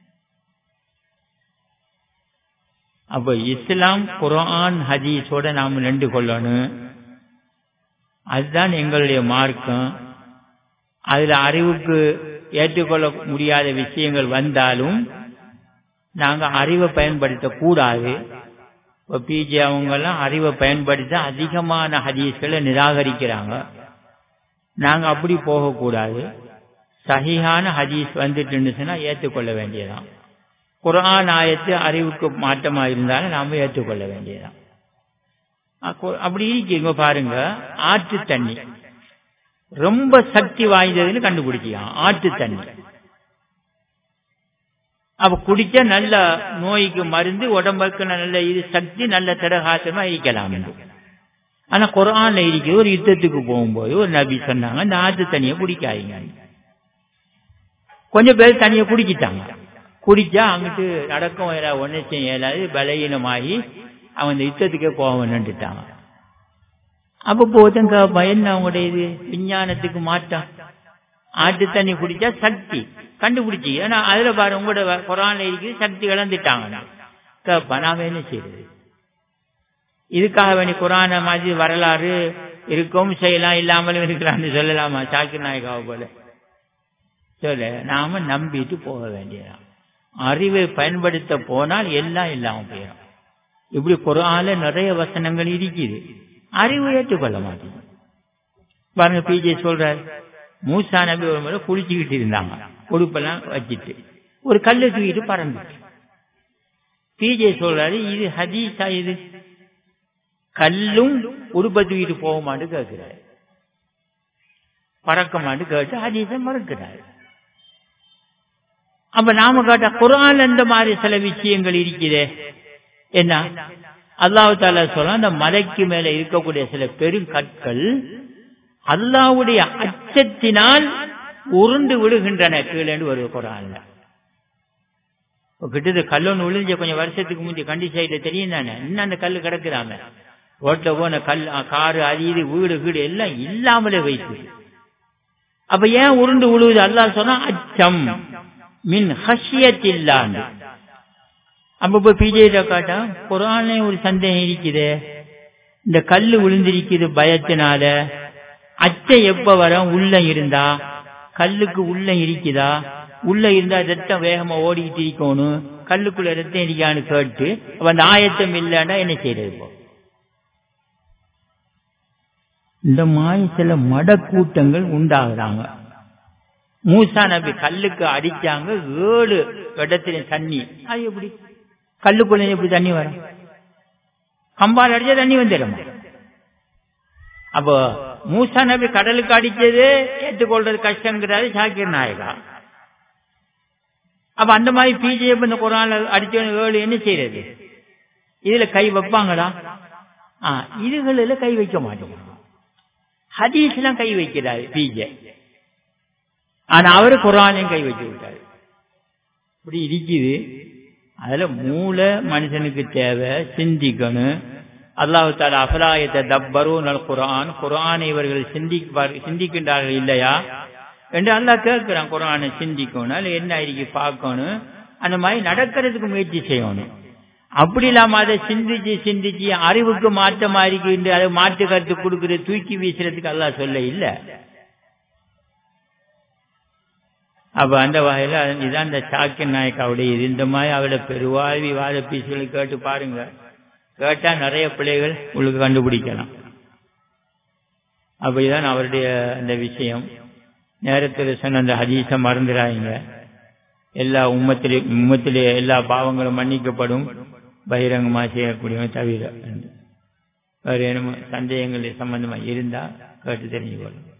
அப்ப இஸ்லாம் குரான் ஹதீஸோட நாம் நின்று கொள்ளணும் அதுதான் எங்களுடைய மார்க்கம் அதுல அறிவுக்கு ஏற்றுக்கொள்ள முடியாத விஷயங்கள் வந்தாலும் நாங்க அறிவை பயன்படுத்த கூடாது இப்போ பிஜே அவங்கெல்லாம் அறிவை பயன்படுத்த அதிகமான ஹதீஸ்களை நிராகரிக்கிறாங்க நாங்க அப்படி போகக்கூடாது சகிஹான ஹதீஸ் வந்துட்டு இருந்துச்சுன்னா ஏற்றுக்கொள்ள வேண்டியதான் குரான் ஆயத்து அறிவுக்கு மாற்றமா இருந்தாலும் நாம ஏற்றுக்கொள்ள வேண்டியதான் அப்படி இருக்கீங்க பாருங்க ஆற்று தண்ணி ரொம்ப சக்தி வாய்ந்ததுன்னு கண்டுபிடிச்சியான் ஆற்று தண்ணி அப்ப குடிச்சா நல்ல நோய்க்கு மருந்து உடம்புக்கு நல்ல இது சக்தி நல்ல திடகாத்தமா இருக்கலாம் ஆனா குரான்ல இருக்கிற ஒரு யுத்தத்துக்கு போகும்போது ஒரு நபி சொன்னாங்க இந்த ஆற்று தண்ணியை குடிக்காதீங்க கொஞ்சம் பேர் தண்ணியை குடிச்சிட்டாங்க குடிச்சா அங்கிட்டு நடக்கும் ஒன்னு செய்ய இயலாது பலகீனமாகி அவங்க இந்த யுத்தத்துக்கே போக நின்றுட்டாங்க அப்ப போதுங்க பயன் அவங்களுடைய இது விஞ்ஞானத்துக்கு மாற்றம் ஆட்டு தண்ணி குடிச்சா சக்தி கண்டுபிடிச்சி ஏன்னா அதுல பாரு உங்களோட குரான்ல இருக்குது சக்தி இழந்துட்டாங்க நாம என்ன செய்யறது இதுக்காக வேண்டி குரான மாதிரி வரலாறு இருக்கும் செய்யலாம் இல்லாமலும் இருக்கலாம்னு சொல்லலாமா சாக்கிர் நாயகாவை போல சொல்ல நாம நம்பிட்டு போக வேண்டியதான் அறிவை பயன்படுத்த போனால் எல்லாம் இல்லாம போயிடும் இப்படி குரான்ல நிறைய வசனங்கள் இருக்குது அறிவு ஏற்றுக்கொள்ள மாட்டேங்குது பாருங்க பிஜே சொல்றாரு மூசா நபி ஒரு முறை குளிச்சுக்கிட்டு இருந்தாங்க உடுப்பெல்லாம் வச்சுட்டு ஒரு கல்லை தூக்கிட்டு பறந்துச்சு பிஜே சொல்றாரு இது ஹதீஸா இது கல்லும் உடுப்பை தூக்கிட்டு போக மாட்டு கேட்கிறாரு பறக்க மாட்டு கேட்டு ஹதீஸை மறுக்கிறாரு அப்ப நாம கேட்ட குரான் இந்த மாதிரி சில விஷயங்கள் இருக்கிறே என்ன அல்லாஹு தாலா சொல்ல அந்த மலைக்கு மேல இருக்கக்கூடிய சில பெரும் கற்கள் அல்லாவுடைய அச்சத்தினால் உருண்டு விழுகின்றன கீழே ஒரு குரான்ல கிட்டது கல்லொன்னு விழுஞ்ச கொஞ்சம் வருஷத்துக்கு முந்தைய கண்டி சைட்ல தெரியும் தானே இன்னும் அந்த கல்லு கிடக்குறாங்க ரோட்ல போன கல் காரு அது இது வீடு வீடு எல்லாம் இல்லாமலே வைத்து அப்ப ஏன் உருண்டு விழுவுது அல்லாஹ் சொன்னா அச்சம் மின் ஹஷியத்தில்லான்னு அப்ப போய் பிஜேட காட்டா குரானே ஒரு சந்தேகம் இருக்குது இந்த கல்லு விழுந்திருக்குது பயத்தினால அச்சம் எப்ப வரும் உள்ள இருந்தா கல்லுக்கு உள்ள இருக்குதா உள்ள இருந்தா ரத்தம் வேகமா ஓடிக்கிட்டு இருக்கணும் கல்லுக்குள்ள ரத்தம் இருக்கான்னு கேட்டு அப்ப அந்த ஆயத்தம் இல்லைன்னா என்ன செய்யறது இப்போ இந்த மாதிரி சில மட கூட்டங்கள் உண்டாகுறாங்க மூசா நபி கல்லுக்கு அடிச்சாங்க ஏழு இடத்துல தண்ணி அது எப்படி கல்லுக்குள்ள எப்படி தண்ணி வரும் கம்பால் அடிச்சா தண்ணி வந்துடுமா அப்போ மூசா நபி கடலுக்கு அடிச்சது ஏற்றுக்கொள்றது கஷ்டங்கிறாரு சாக்கிர் நாயகா அப்ப அந்த மாதிரி பிஜேபி இந்த குரான் அடிச்சவன் ஏழு என்ன செய்யறது இதுல கை வைப்பாங்களா ஆ இதுகளில் கை வைக்க மாட்டேங்க ஹதீஸ் எல்லாம் கை வைக்கிறாரு பிஜே ஆனா அவரு குரானையும் கை வச்சு விட்டாரு இப்படி இருக்குது அதுல மூளை மனுஷனுக்கு தேவை சிந்திக்கணும் அல்லாஹு தாலா அபலாயத்தை தப்பரும் குரான் குரானை இவர்கள் சிந்திப்பார் சிந்திக்கின்றார்கள் இல்லையா என்று அல்லாஹ் கேட்கிறான் குரானை சிந்திக்கணும் அல்ல என்ன இருக்கு பார்க்கணும் அந்த மாதிரி நடக்கிறதுக்கு முயற்சி செய்யணும் அப்படி இல்லாம அதை சிந்திச்சு சிந்திச்சு அறிவுக்கு மாற்றமா இருக்கு அதை மாற்று கருத்து கொடுக்குற தூக்கி வீசுறதுக்கு அல்லாஹ் சொல்ல இல்லை அப்ப அந்த வகையில இதான் இந்த சாக்கிய நாயக்காவுடைய இது இந்த மாதிரி அவளை பெருவாழ்வி வாத பீசுகளை கேட்டு பாருங்க கேட்டா நிறைய பிள்ளைகள் உங்களுக்கு கண்டுபிடிக்கலாம் அப்ப இதுதான் அவருடைய அந்த விஷயம் நேரத்தில் சொன்ன அந்த ஹதீச மறந்துடாதீங்க எல்லா உம்மத்திலே உம்மத்திலே எல்லா பாவங்களும் மன்னிக்கப்படும் பகிரங்கமா செய்யக்கூடியவன் தவிர வேறு என்ன சந்தேகங்கள் சம்பந்தமா இருந்தா கேட்டு தெரிஞ்சுக்கொள்ளும்